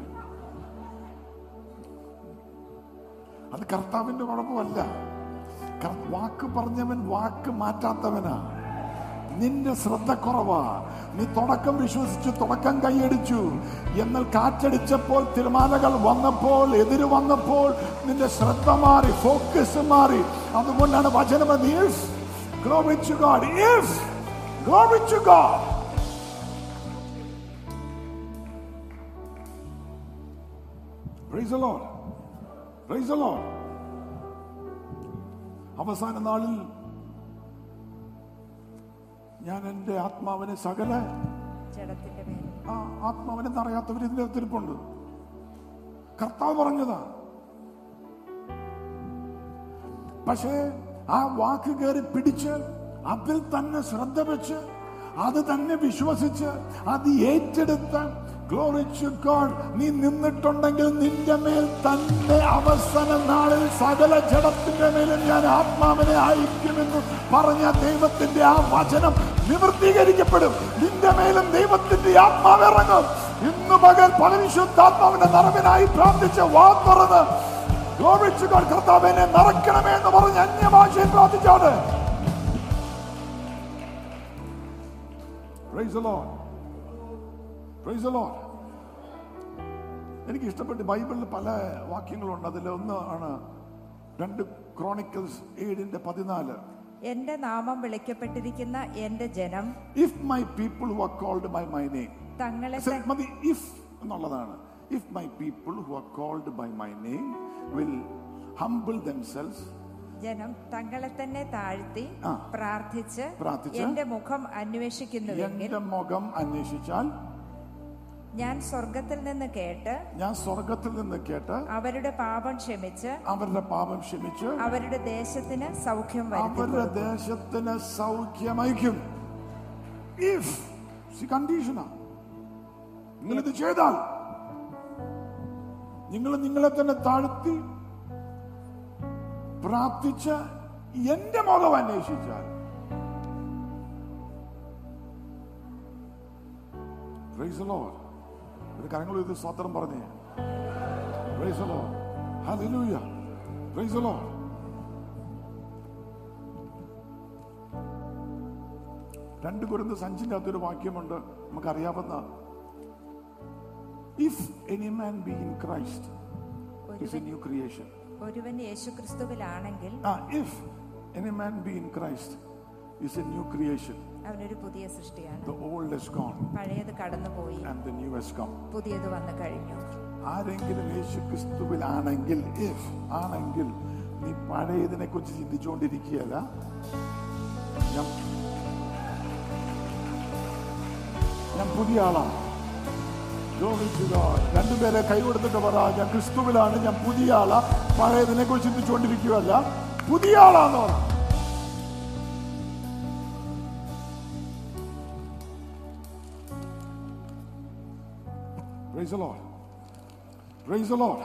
അത് കർത്താവിന്റെ കുഴപ്പമല്ല കർ- വാക്ക് പറഞ്ഞവൻ വാക്ക് മാറ്റാത്തവനാ നിന്റെ ശ്രദ്ധ കുറവാ നീ തുടക്കം വിശ്വസിച്ചു തുടക്കം കൈയടിച്ചു എന്നാൽ കാറ്റടിച്ചപ്പോൾ തിരമാലകൾ വന്നപ്പോൾ എതിര് വന്നപ്പോൾ നിന്റെ ശ്രദ്ധ മാറി ഫോക്കസ് മാറി അതുകൊണ്ടാണ് വചനം if glory to God if glory to God praise the Lord praise the Lord അവസാന നാളിൽ ഞാൻ എൻ്റെ ആത്മാവിനെ സകല ജഡത്തിന്റെ മേൽ ആ ആത്മാവിനെ അറിയാത്തവർ ഇതിന്റെ തിരുപ്പുണ്ട് കർത്താവ് പറഞ്ഞതാ പക്ഷേ ആ വാക്ക് കയറി പിടിച്ച് അതിൽ തന്നെ ശ്രദ്ധ വെച്ച് അത് തന്നെ വിശ്വസിച്ച് അത് ഏറ്റെടുത്ത് ഗ്ലോറി ടു ഗോഡ് നീ നിന്നിട്ടുണ്ടെങ്കിൽ നിന്റെ മേൽ തന്നെ അവസാന നാളിൽ സകല ജഡത്തിന്റെ മേലും ഞാൻ ആത്മാവിനെ അയക്കുമെന്ന് പറഞ്ഞ ദൈവത്തിന്റെ ആ വചനം നിവൃത്തീകരിക്കപ്പെടും നിന്റെ മേലും ദൈവത്തിന്റെ ആത്മാവ് ഇറങ്ങും ഇന്ന് പകൽ പരവിശുദ്ധാത്മാവിന്റെ നിറവിനായി പ്രാർത്ഥിച്ച് വാ തുറന്ന് Glory to God. കർത്താവ് എന്നെ നിറയ്ക്കണമേ എന്ന് പറഞ്ഞ് അന്യഭാഷയിൽ പ്രാർത്ഥിച്ചാണ് Praise the Lord. Praise the Lord. എനിക്ക് ഇഷ്ടപ്പെട്ട് ബൈബിളിൽ പല വാക്യങ്ങളുണ്ട് അതിൽ ഒന്ന് ആണ് രണ്ട് ക്രോണിക്കൽസ് ഏഴിന്റെ പതിനാല് എന്റെ നാമം വിളിക്കപ്പെട്ടിരിക്കുന്ന എന്റെ ജനം if my people who are called by my name തങ്ങളെ സെ- മതി ഇഫ് എന്നുള്ളതാണ് if my people who are called by my name will humble themselves ജനം തങ്ങളെ തന്നെ താഴ്ത്തി ആ. പ്രാർത്ഥിച്ച് പ്രാർത്ഥിച്ച് എന്റെ മുഖം അന്വേഷിക്കുന്നുവെങ്കിൽ എന്റെ മുഖം അന്വേഷിച്ചാൽ ഞാൻ സ്വർഗത്തിൽ നിന്ന് കേട്ട് ഞാൻ സ്വർഗത്തിൽ നിന്ന് കേട്ട് അവരുടെ പാപം ക്ഷമിച്ച് അവരുടെ പാപം ക്ഷമിച്ച് അവരുടെ ദേശത്തിന് സൗഖ്യം വരുത്തി അവരുടെ ദേശത്തിന് സൗഖ്യമയക്കും ഇഫ് കണ്ടീഷനാ നിങ്ങൾ ഇത് ചെയ്താൽ നിങ്ങൾ നിങ്ങളെ തന്നെ താഴ്ത്തി പ്രാർത്ഥിച്ച് എന്റെ മുഖം അന്വേഷിച്ചാൽ പ്രൈസ് ലോഡ് ഒരു കരങ്ങൾ ഇത് സ്വത്രം പറഞ്ഞേ praise Lord hallelujah praise Lord രണ്ട് കുരുന്ന് സഞ്ചിന്റെ അകത്തൊരു വാക്യമുണ്ട് നമുക്കറിയാവുന്ന if any man be in Christ is a new creation ഒരുവൻ യേശുക്രിസ്തുവിലാണെങ്കിൽ ആ if any man be in Christ is a new creation അവനൊരു പുതിയ സൃഷ്ടിയാണ് ദ ഓൾഡ് ഹസ് ഗോൺ പഴയത് കടന്നുപോയി and the new has come പുതിയത് വന്നു കഴിഞ്ഞു ആരെങ്കിലും യേശു ക്രിസ്തുവിലാണെങ്കിൽ ഇഫ് ആണെങ്കിൽ നീ പഴയതിനെ കുറിച്ച് ചിന്തിച്ചുകൊണ്ടിരിക്കുകയല്ല ഞാൻ ഞാൻ പുതിയ ആളാണ് Glory to God. രണ്ടുപേരെ കൈ കൊടുത്തിട്ട് പറ ഞാൻ ക്രിസ്തുവിലാണ് ഞാൻ പുതിയ ആളാ പഴയതിനെ കുറിച്ച് ചിന്തിച്ചുകൊണ്ടിരിക്കുകയല്ല പുതിയ ആളാന്ന് പറ Praise the Lord. Praise the Lord.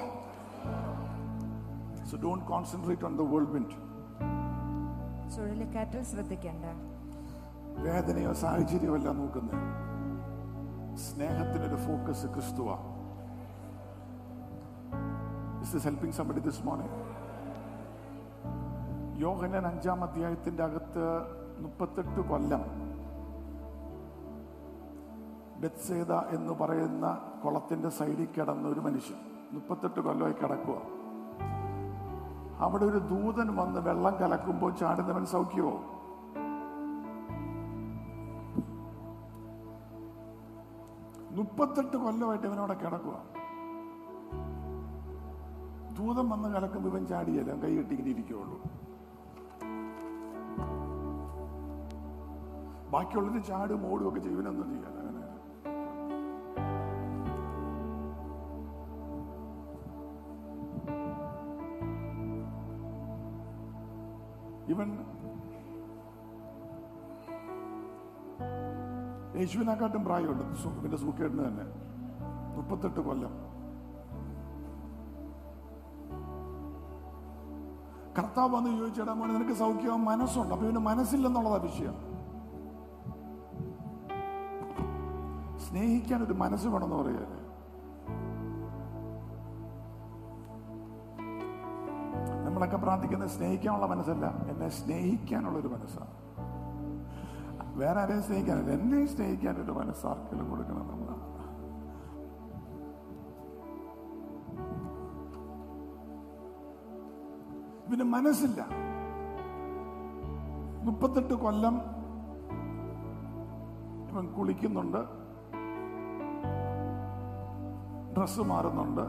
So don't concentrate on the whirlwind. ചുഴലിക്കാറ്റിൽ ശ്രദ്ധിക്കണ്ട വേദനയോ സാഹചര്യമോ അല്ല നോക്കുന്നത് സ്നേഹത്തിനൊരു ഫോക്കസ് ക്രിസ്തുവാ Is this helping somebody this morning? യോഹനൻ അഞ്ചാം അധ്യായത്തിന്റെ അകത്ത് മുപ്പത്തെട്ട് കൊല്ലം ബെത്സേദ എന്ന് പറയുന്ന കുളത്തിന്റെ സൈഡിൽ കിടന്ന ഒരു മനുഷ്യൻ മുപ്പത്തെട്ട് കൊല്ലമായി കിടക്കുക അവിടെ ഒരു ദൂതൻ വന്ന് വെള്ളം കലക്കുമ്പോൾ ചാടുന്നവൻ സൗഖ്യമോ മുപ്പത്തെട്ട് കൊല്ലമായിട്ട് ഇവനവിടെ കിടക്കുക ദൂതം വന്ന് കലക്കുമ്പോൾ ഇവൻ ചാടിയല്ല കൈ കെട്ടിങ്ങനെ ഇരിക്കുള്ളൂ ബാക്കിയുള്ളവര് ചാടും ഓടും ഒക്കെ ചെയ്യും ഇവനൊന്നും ചെയ്യാൻ അങ്ങനെ ഇവൻ യേശുവിനെക്കാട്ടും പ്രായമുണ്ട് സു- ഇവന്റെ സൂക്കേടിന് തന്നെ മുപ്പത്തെട്ട് കൊല്ലം കർത്താവ് വന്ന് ചോദിച്ചേടാ മോനെ നിനക്ക് സൗഖ്യം മനസ്സുണ്ട് അപ്പൊ ഇവന് മനസ്സില്ലെന്നുള്ളതാ വിഷയം സ്നേഹിക്കാൻ ഒരു മനസ്സ് വേണമെന്ന് പറയല്ലേ നമ്മളൊക്കെ പ്രാർത്ഥിക്കുന്നത് സ്നേഹിക്കാനുള്ള മനസ്സല്ല എന്നെ സ്നേഹിക്കാനുള്ള ഒരു മനസ്സാണ് വേറെ ആരെയും സ്നേഹിക്കാനല്ല എന്നെ സ്നേഹിക്കാനൊരു മനസ്സ് ആർക്കെങ്കിലും കൊടുക്കണം നമ്മൾ ഇവന് മനസ്സില്ല മുപ്പത്തെട്ട് കൊല്ലം ഇവൻ കുളിക്കുന്നുണ്ട് ഡ്രസ്സ് മാറുന്നുണ്ട്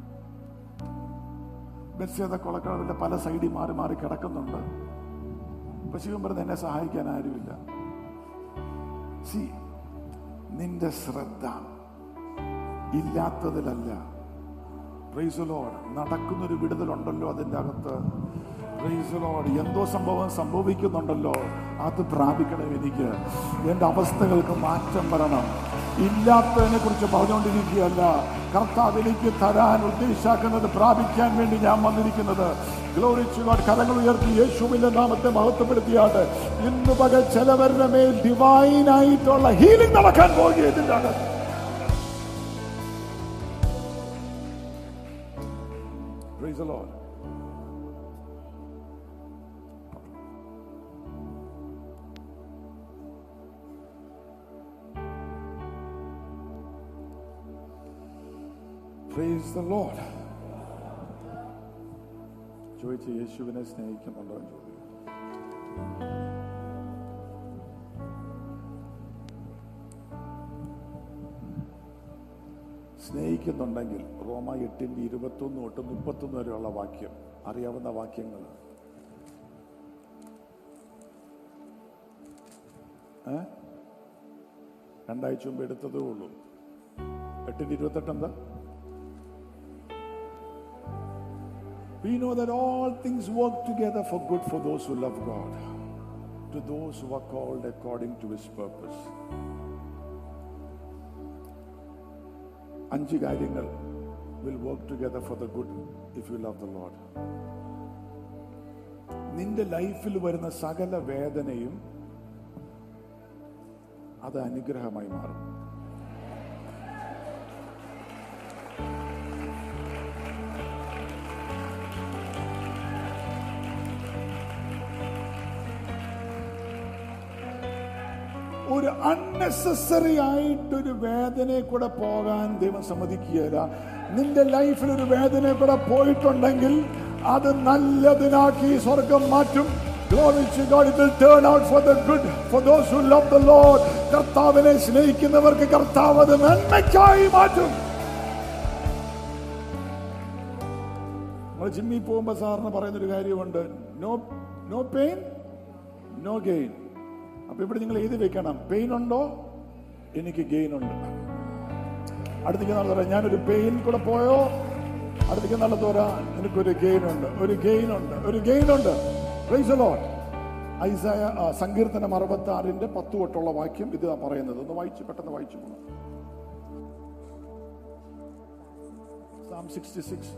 ബസ്സേത കൊളക്കടവിന്റെ പല സൈഡിൽ മാറി മാറി കിടക്കുന്നുണ്ട് പക്ഷെ ഇവൻ പറഞ്ഞ് എന്നെ സഹായിക്കാൻ ആരുമില്ല സി നിന്റെ ശ്രദ്ധ ഇല്ലാത്തതിലല്ല പ്രൈസലോഡ് നടക്കുന്നൊരു വിടുതലുണ്ടല്ലോ അതിൻ്റെ അകത്ത് പ്രൈസലോഡ് എന്തോ സംഭവം സംഭവിക്കുന്നുണ്ടല്ലോ അത് പ്രാപിക്കണം എനിക്ക് എൻ്റെ അവസ്ഥകൾക്ക് മാറ്റം വരണം ഇല്ലാത്തതിനെ കുറിച്ച് പറഞ്ഞുകൊണ്ടിരിക്കുകയല്ല കർത്താവ് എനിക്ക് തരാൻ ഉദ്ദേശിക്കുന്നത് പ്രാപിക്കാൻ വേണ്ടി ഞാൻ വന്നിരിക്കുന്നത് ഗ്ലോറിച്ചു കരങ്ങൾ ഉയർത്തി യേശുവിന്റെ നാമത്തെ മഹത്വപ്പെടുത്തിയാട്ട് ഇന്ന് പകൽ ചിലവരുടെ മേൽ ഡിവൈൻ ആയിട്ടുള്ള ഹീലിംഗ് നടക്കാൻ പോകുക ഇതിൻ്റെ അകത്ത് Praise the Lord. Praise the Lord. ചോദിച്ച് യേശുവിനെ സ്നേഹിക്കുന്നുണ്ടോ എന്ന് ചോദിക്കും സ്നേഹിക്കുന്നുണ്ടെങ്കിൽ റോമ എട്ടിന്റെ ഇരുപത്തൊന്ന് തൊട്ട് മുപ്പത്തൊന്ന് വരെയുള്ള വാക്യം അറിയാവുന്ന വാക്യങ്ങൾ ഏ രണ്ടാഴ്ച മുമ്പ് എടുത്തതേ ഉള്ളൂ എട്ടിന്റെ ഇരുപത്തെട്ട് എന്താ We know that all things work together for good for those who love God, to those who are called according to His purpose. അഞ്ച് കാര്യങ്ങൾ will work together for the good if you love the Lord നിന്റെ ലൈഫിൽ വരുന്ന സകല വേദനയും അത് അനുഗ്രഹമായി മാറും ഒരു അൺനെസസറി ആയിട്ടൊരു വേദനയെ കൂടെ പോകാൻ ദൈവം സമ്മതിക്കുകയില്ല നിന്റെ ലൈഫിൽ ഒരു വേദനയെ കൂടെ പോയിട്ടുണ്ടെങ്കിൽ അത് നല്ലതിനാക്കി സ്വർഗം മാറ്റും Glory to God, it will turn out for the good for those who love the Lord. കർത്താവിനെ സ്നേഹിക്കുന്നവർക്ക് കർത്താവ് അത് നന്മയ്ക്കായി മാറ്റും നമ്മൾ ജിമ്മിൽ പോകുമ്പോൾ സാറിന് പറയുന്നൊരു കാര്യമുണ്ട് no no pain no gain അപ്പൊ ഇവിടെ നിങ്ങൾ എഴുതി വെക്കണം പെയിൻ ഉണ്ടോ എനിക്ക് ഗെയിൻ ഉണ്ട് അടുത്തേക്ക് നാളെ പറയാം ഞാനൊരു പെയിൻ കൂടെ പോയോ അടുത്തേക്ക് നാളെ തോരാ എനിക്കൊരു ഗെയിൻ ഉണ്ട് ഒരു ഗെയിൻ ഉണ്ട് ഒരു ഗെയിൻ ഉണ്ട് Praise the Lord. ഐസായ ആ, സങ്കീർത്തനം അറുപത്തി ആറിന്റെ പത്ത് തൊട്ടുള്ള വാക്യം ഇത് പറയുന്നത് ഒന്ന് വായിച്ചു പെട്ടെന്ന് വായിച്ചു പോകണം Psalm 66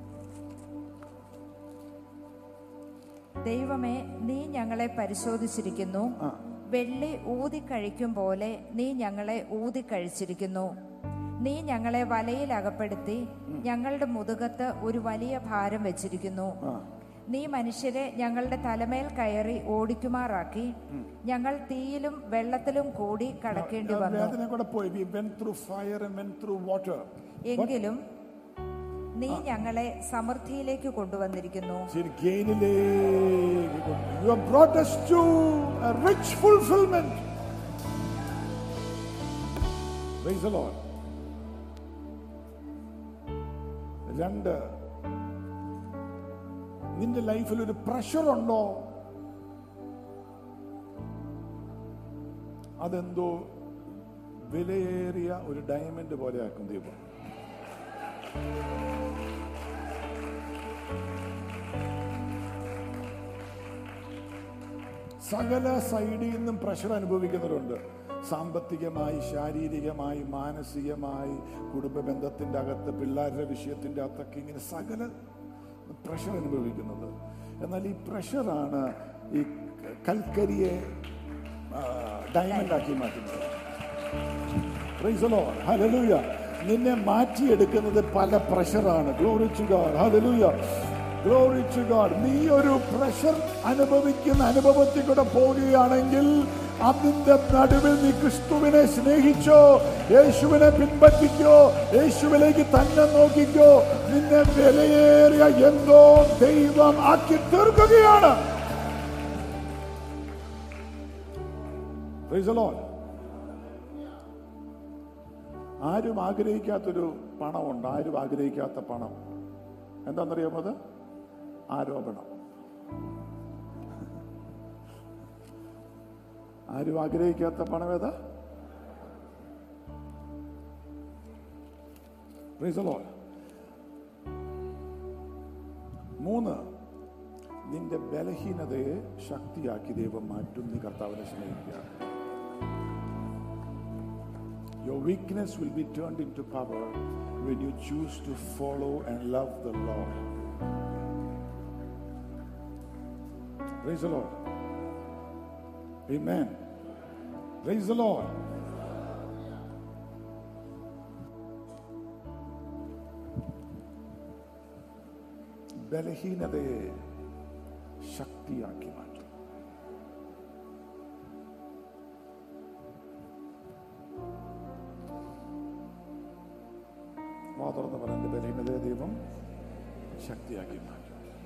ദൈവമേ നീ ഞങ്ങളെ പരിശോധിച്ചിരിക്കുന്നു ആ. വെള്ളി ഊതിക്കഴിക്കും പോലെ നീ ഞങ്ങളെ ഊതിക്കഴിച്ചിരിക്കുന്നു നീ ഞങ്ങളെ വലയിൽ അകപ്പെടുത്തി ഞങ്ങളുടെ മുതുകത്ത് ഒരു വലിയ ഭാരം വെച്ചിരിക്കുന്നു ആ. നീ മനുഷ്യരെ ഞങ്ങളുടെ തലമേൽ കയറി ഓടിക്കുമാറാക്കി ഞങ്ങൾ തീയിലും വെള്ളത്തിലും കൂടി കടക്കേണ്ടി വന്നു വേദന കൂടെ പോയി we went through fire and went through water എങ്കിലും നീ ഞങ്ങളെ സമൃദ്ധിയിലേക്ക് കൊണ്ടുവന്നിരിക്കുന്നു ഗെയിനിലേക്ക് you have brought us to a rich fulfillment Praise the Lord. രണ്ട് നിന്റെ ലൈഫിൽ ഒരു പ്രഷർ ഉണ്ടോ അതെന്തോ വിലയേറിയ ഒരു ഡയമണ്ട് പോലെ ആക്കും ദൈവം സകല സൈഡിൽ നിന്നും പ്രഷർ അനുഭവിക്കുന്നവരുണ്ട് സാമ്പത്തികമായി ശാരീരികമായി മാനസികമായി കുടുംബ ബന്ധത്തിന്റെ അകത്ത് പിള്ളേരുടെ വിഷയത്തിന്റെ അകത്തൊക്കെ ഇങ്ങനെ സകല പ്രഷർ അനുഭവിക്കുന്നത് എന്നാൽ ഈ പ്രഷറാണ് ഈ കൽക്കരിയെ ഡയമണ്ട് ആക്കി മാറ്റുന്നത് Praise the Lord. Hallelujah. നിന്നെ മാറ്റിയെടുക്കുന്നത് പല പ്രഷറാണ് glory to God hallelujah glory to God നീ ഒരു പ്രഷർ അനുഭവിക്കുന്ന അനുഭവത്തിൽ കൂടെ പോവുകയാണെങ്കിൽ അതിന്റെ നടുവിൽ നീ ക്രിസ്തുവിനെ സ്നേഹിച്ചോ യേശുവിനെ പിൻപറ്റിക്കോ യേശുവിലേക്ക് തന്നെ നോക്കിക്കോ നിന്നെ വിലയേറിയ എന്തോ ദൈവം ആക്കി തീർക്കുകയാണ് Praise the Lord. ആരും ആഗ്രഹിക്കാത്തൊരു പണമുണ്ട് ആരും ആഗ്രഹിക്കാത്ത പണം എന്താണെന്നറിയാമോ അത് ആരോപണം ആരും ആഗ്രഹിക്കാത്ത പണം ഏതാ Praise the Lord. മൂന്ന് നിന്റെ ബലഹീനതയെ ശക്തിയാക്കി ദൈവം മാറ്റും നീ കർത്താവിനെ സ്നേഹിക്കുക Your weakness will be turned into power when you choose to follow and love the Lord. Praise the Lord. Amen. Praise the Lord. ബലഹീനതയെ ശക്തിയാക്കി മാറ്റും വാ തുറന്ന് പറഞ്ഞ ബലഹീനതയെ ദൈവം ശക്തിയാക്കി മാറ്റും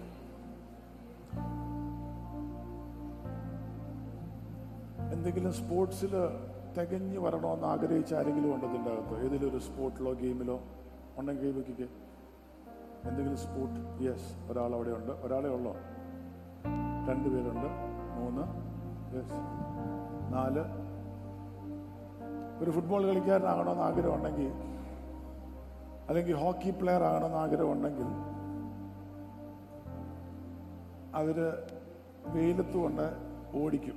എന്തെങ്കിലും സ്പോർട്സിൽ തികഞ്ഞു വരണമെന്ന് ആഗ്രഹിച്ച ആരെങ്കിലും ഉണ്ടോ ഇതിൻ്റെ അകത്ത് ഏതെങ്കിലും ഒരു സ്പോർട്ടിലോ ഗെയിമിലോ ഉണ്ടെങ്കിൽ കൈ വെക്കിക്കേ എന്തെങ്കിലും സ്പോർട്ട് യെസ് ഒരാൾ അവിടെ ഉണ്ട് ഒരാളെ ഉള്ളോ രണ്ടുപേരുണ്ട് മൂന്ന് യെസ് നാല് ഒരു ഫുട്ബോൾ കളിക്കാരനാകണമെന്ന് ആഗ്രഹം ഉണ്ടെങ്കിൽ അല്ലെങ്കിൽ ഹോക്കി പ്ലെയർ ആകണമെന്ന് ആഗ്രഹം ഉണ്ടെങ്കിൽ അവര് വെയിലത്ത് കൊണ്ട് ഓടിക്കും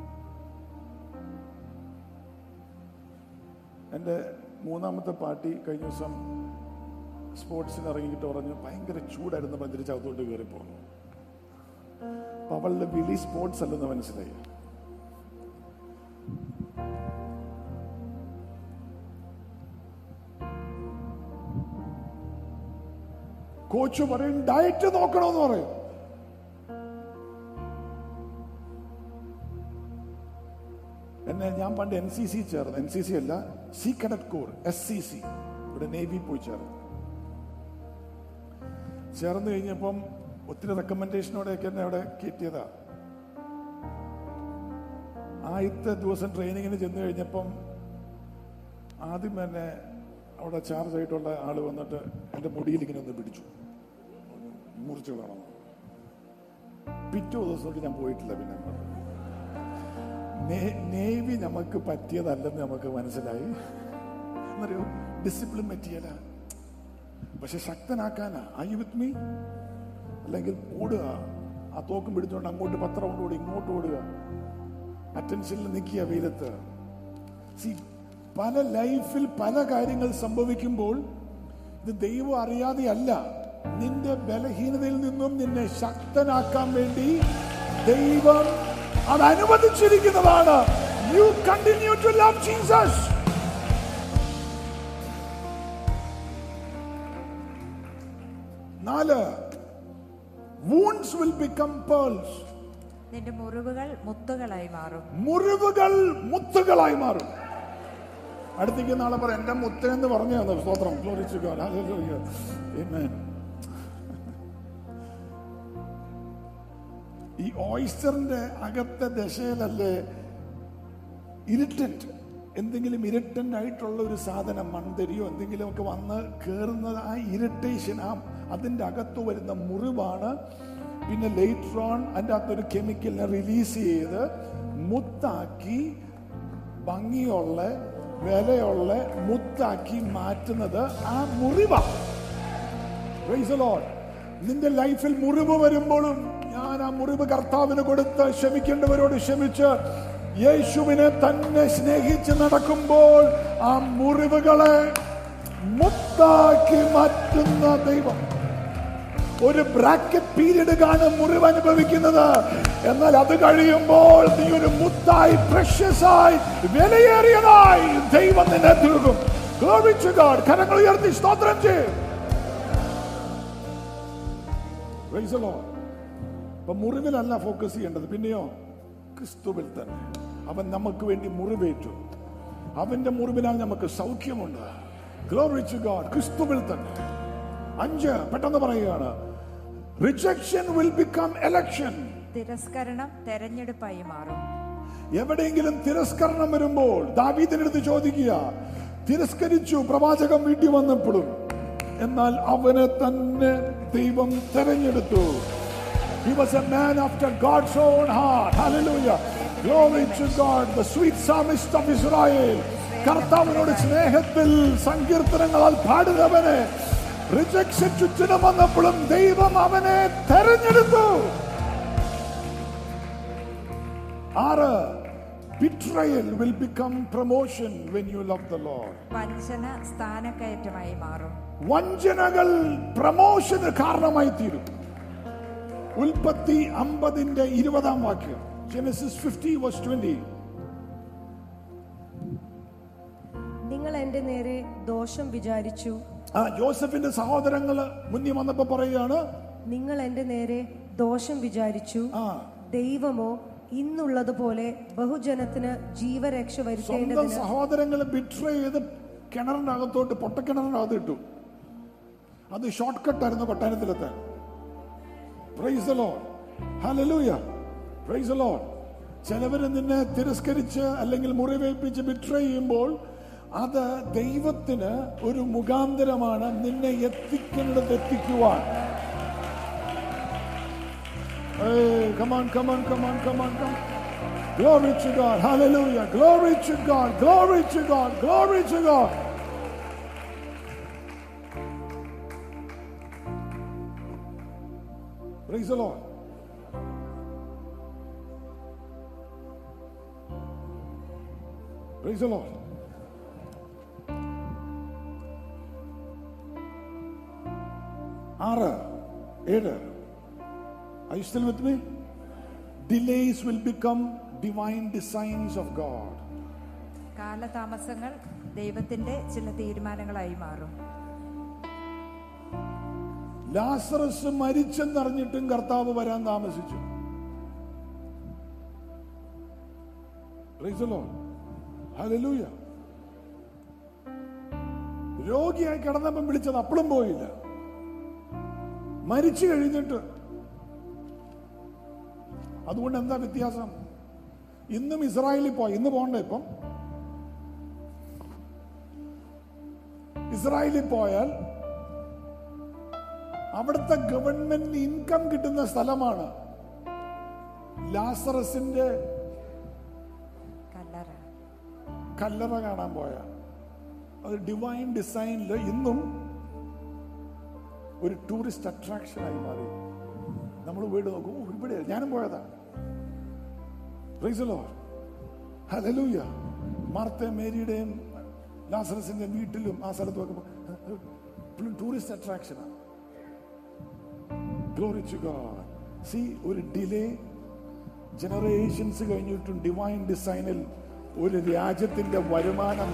എൻ്റെ മൂന്നാമത്തെ പാർട്ടി കഴിഞ്ഞ ദിവസം സ്പോർട്സിന് ഇറങ്ങിയിട്ട് പറഞ്ഞു ഭയങ്കര ചൂടായിരുന്നു മന്ത്രിച്ച് അകത്തോട്ട് കയറി പോകുന്നു അപ്പൊ അവളുടെ വിളി സ്പോർട്സ് അല്ലെന്ന് മനസ്സിലായി കോച്ച് പറയും ഡയറ്റ് നോക്കണമെന്ന് പറയും എന്നെ ഞാൻ പണ്ട് എൻ സി സി ചേർന്നു എൻ സി സി അല്ല sea cadet corps S C C ഇവിടെ നേവി പോയി ചേർന്നു ചേർന്ന് കഴിഞ്ഞപ്പം ഒത്തിരി റെക്കമെൻഡേഷനോടെയൊക്കെ എന്നെ അവിടെ കയറ്റിയതാ ആദ്യത്തെ ദിവസം ട്രെയിനിങ്ങിന് ചെന്ന് കഴിഞ്ഞപ്പം ആദ്യം തന്നെ അവിടെ ചാർജ് ആയിട്ടുള്ള ആള് വന്നിട്ട് എൻ്റെ മുടിയിൽ ഇങ്ങനെ ഒന്ന് പിടിച്ചു മുറിച്ചു കളയണം പിറ്റേ ദിവസം തൊട്ട് ഞാൻ പോയിട്ടില്ല പിന്നെ നേ- നേവി നമുക്ക് പറ്റിയതല്ലെന്ന് നമുക്ക് മനസ്സിലായി എന്നറിയോ ഡിസിപ്ലിൻ പറ്റിയല്ല പക്ഷെ ശക്തനാക്കാനാ ഐ വിത്ത് മീ അല്ലെങ്കിൽ ഓടുക ആ തോക്കും പിടിച്ചുകൊണ്ട് അങ്ങോട്ട് പത്ത് റൗണ്ട് ഓടി ഇങ്ങോട്ട് ഓടുക അറ്റൻഷനിൽ നിൽക്കുക വെയിലത്ത് സി പല ലൈഫിൽ പല കാര്യങ്ങൾ സംഭവിക്കുമ്പോൾ ഇത് ദൈവം അറിയാതെയല്ല നിന്റെ ബലഹീനതയിൽ നിന്നും നിന്നെ ശക്തനാക്കാൻ വേണ്ടി ദൈവം അത് അനുവദിച്ചിരിക്കുന്നതാണ് you continue to love Jesus നാല് wounds will become pearls നിന്റെ മുറിവുകൾ മുത്തുകളായി മാറും മുറിവുകൾ മുത്തുകളായി മാറും അടുത്തേക്ക് നാളെ പറ എന്റെ മുത്ത എന്ന് പറഞ്ഞു തന്നു സ്തോത്രം Glory to God. Hallelujah. Amen. ഈ ഓയിസ്റ്ററിന്റെ അകത്തെ ദശയിലല്ലേ ഇരിട്ടന്റ് എന്തെങ്കിലും ഇരിട്ടന്റ് ആയിട്ടുള്ള ഒരു സാധനം മൺതരിയോ എന്തെങ്കിലും ഒക്കെ വന്ന് കയറുന്നത് ആ ഇറിറ്റേഷൻ ആ അതിന്റെ അകത്ത് വരുന്ന മുറിവാണ് പിന്നെ ലേറ്റർ ഓൺ അതിൻ്റെ അകത്തൊരു കെമിക്കലിനെ റിലീസ് ചെയ്ത് മുത്താക്കി ഭംഗിയുള്ള വിലയുള്ള മുത്താക്കി മാറ്റുന്നത് ആ മുറിവാണ് Praise the Lord. നിന്റെ ലൈഫിൽ മുറിവ് വരുമ്പോഴും ഞാൻ ആ മുറിവ് കർത്താവിന് കൊടുത്ത് ക്ഷമിക്കേണ്ടവരോട് ക്ഷമിച്ച് യേശുവിനെ തന്നെ സ്നേഹിച്ച് നടക്കുമ്പോൾ ആ മുറിവുകളെ മുത്താക്കി മാറ്റുന്ന ദൈവം ഒരു ബ്രാക്കറ്റ് പീരീഡ് കാണും മുറിവ് അനുഭവിക്കുന്നത് എന്നാൽ അത് കഴിയുമ്പോൾ നീ ഒരു മുത്തായി പ്രഷ്യസ് ആയി വിലയേറിയതായി ദൈവം നിന്നെ തീർക്കും Glory to God. കരങ്ങൾ ഉയർത്തി സ്തോത്രം ചെയ്യും Praise the Lord. അപ്പൊ മുറിവിലല്ല ഫോക്കസ് ചെയ്യേണ്ടത് പിന്നെയോ ക്രിസ്തുവിൽ തന്നെ അവൻ നമുക്ക് വേണ്ടി മുറിവേറ്റു അവന്റെ മുറിവിനാൽ നമുക്ക് സൗഖ്യമുണ്ട് Glory to God. ക്രിസ്തുവിൽ തന്നെ അഞ്ച് പെട്ടെന്ന് പറയുകയാണ് റിജക്ഷൻ വിൽ ബിക്കം എലക്ഷൻ തിരസ്കരണം തെരഞ്ഞെടുപ്പായി മാറും എവിടെയെങ്കിലും തിരസ്കരണം വരുമ്പോൾ ദാവീദിനടുത്ത് ചോദിക്കുക തിരസ്കരിച്ചു പ്രവാചകൻ വീട്ടിൽ വന്നപ്പോഴും എന്നാൽ അവനെ തന്നെ ദൈവം തെരഞ്ഞെടുത്തു He was a man after God's own heart. Hallelujah. Glory to God, the sweet psalmist of Israel. കർത്താവിനോട് സ്നേഹത്തിൽ സങ്കീർത്തനങ്ങളാൽ പാടുന്നവനെ റിജക്ഷൻ ചുറ്റിനും വന്നപ്പോഴും ദൈവം അവനെ തെരഞ്ഞെടുത്തു ആറ് betrayal will become promotion when you love the Lord. വഞ്ചന സ്ഥാനക്കയറ്റമായി മാറും വഞ്ചനകൾ പ്രമോഷന് കാരണമായി തീരും ഉൽപ്പത്തി അമ്പതിന്റെ ഇരുപതാം വാക്യം ജെനസിസ് ഫിഫ്റ്റി വേഴ്സ് ട്വന്റി നിങ്ങൾ എന്റെ നേരെ ദോഷം വിചാരിച്ചു ആ ജോസഫിന്റെ സഹോദരങ്ങള് മുന്നിൽ വന്നപ്പോ പറയുകയാണ് നിങ്ങൾ എന്റെ നേരെ ദോഷം വിചാരിച്ചു ആ ദൈവമോ ഇന്നുള്ളതുപോലെ ബഹുജനത്തിന് ജീവരക്ഷ സ്വന്തം വരുത്തേണ്ടതിന് സഹോദരങ്ങളെ ബിട്രേ ചെയ്ത് കിണറിന്റെ അകത്തോട്ട് പൊട്ടക്കിണറിന്റെ അകത്ത് ഇട്ടു അത് ഷോർട്ട് കട്ടായിരുന്നു കൊട്ടാരത്തിലെത്താൻ praise the Lord. Hallelujah. Praise the Lord. ചിലവര് നിന്നെ തിരസ്കരിച്ച് അല്ലെങ്കിൽ മുറിവേൽപ്പിച്ച് ബിട്രേ ചെയ്യുമ്പോൾ അത് ദൈവത്തിന് ഒരു മുഖാന്തരമാണ് നിന്നെ എത്തിക്കേണ്ടത് എത്തിക്കുവാൻ Hey, come on, come on, come on, come on, come on. Glory to God. Hallelujah. Glory to God. Glory to God. Glory to God. Praise the Lord. Praise the Lord. ആറ് ഏഴ് Are you still with me? Delays will become divine designs of God. കാലതാമസങ്ങൾ ദൈവത്തിന്റെ ചില തീരുമാനങ്ങളായി മാറും Lazarus മരിച്ചെന്നറിഞ്ഞിട്ടും കർത്താവ് വരാൻ താമസിച്ചു Praise the Lord. Hallelujah രോഗിയായി കിടന്നപ്പം വിളിച്ചത് അപ്പളും പോയില്ല മരിച്ചു കഴിഞ്ഞിട്ട് അതുകൊണ്ട് എന്താ വ്യത്യാസം ഇന്നും ഇസ്രായേലിൽ പോയി ഇന്ന് പോകണ്ട ഇപ്പം ഇസ്രായേലിൽ പോയാൽ അവിടുത്തെ ഗവൺമെന്റ് ഇൻകം കിട്ടുന്ന സ്ഥലമാണ് ലാസറസിന്റെ കല്ലറ കല്ലറ കാണാൻ പോയ അത് ഡിവൈൻ ഡിസൈനിൽ ഇന്നും ഒരു ടൂറിസ്റ്റ് അട്രാക്ഷൻ ആയി മാറി നമ്മൾ വീട് നോക്കും "ഓ, ഇവിടെ ഞാനും പോയതാ പ്രൈസലോ ഹലലൂയ മാർത്ത മേരിയുടെയും ലാസറസിന്റെ വീട്ടിലും ആ സ്ഥലത്ത് നോക്കുമ്പോൾ ടൂറിസ്റ്റ് അട്രാക്ഷനാണ് ഗ്ലോറി ടു ഗോഡ് സി ഒരു ഡിലേ ജനറേഷൻസ് കഴിഞ്ഞിട്ടും ഡിവൈൻ ഡിസൈനിൽ ഒരു രാജ്യത്തിന്റെ വരുമാനം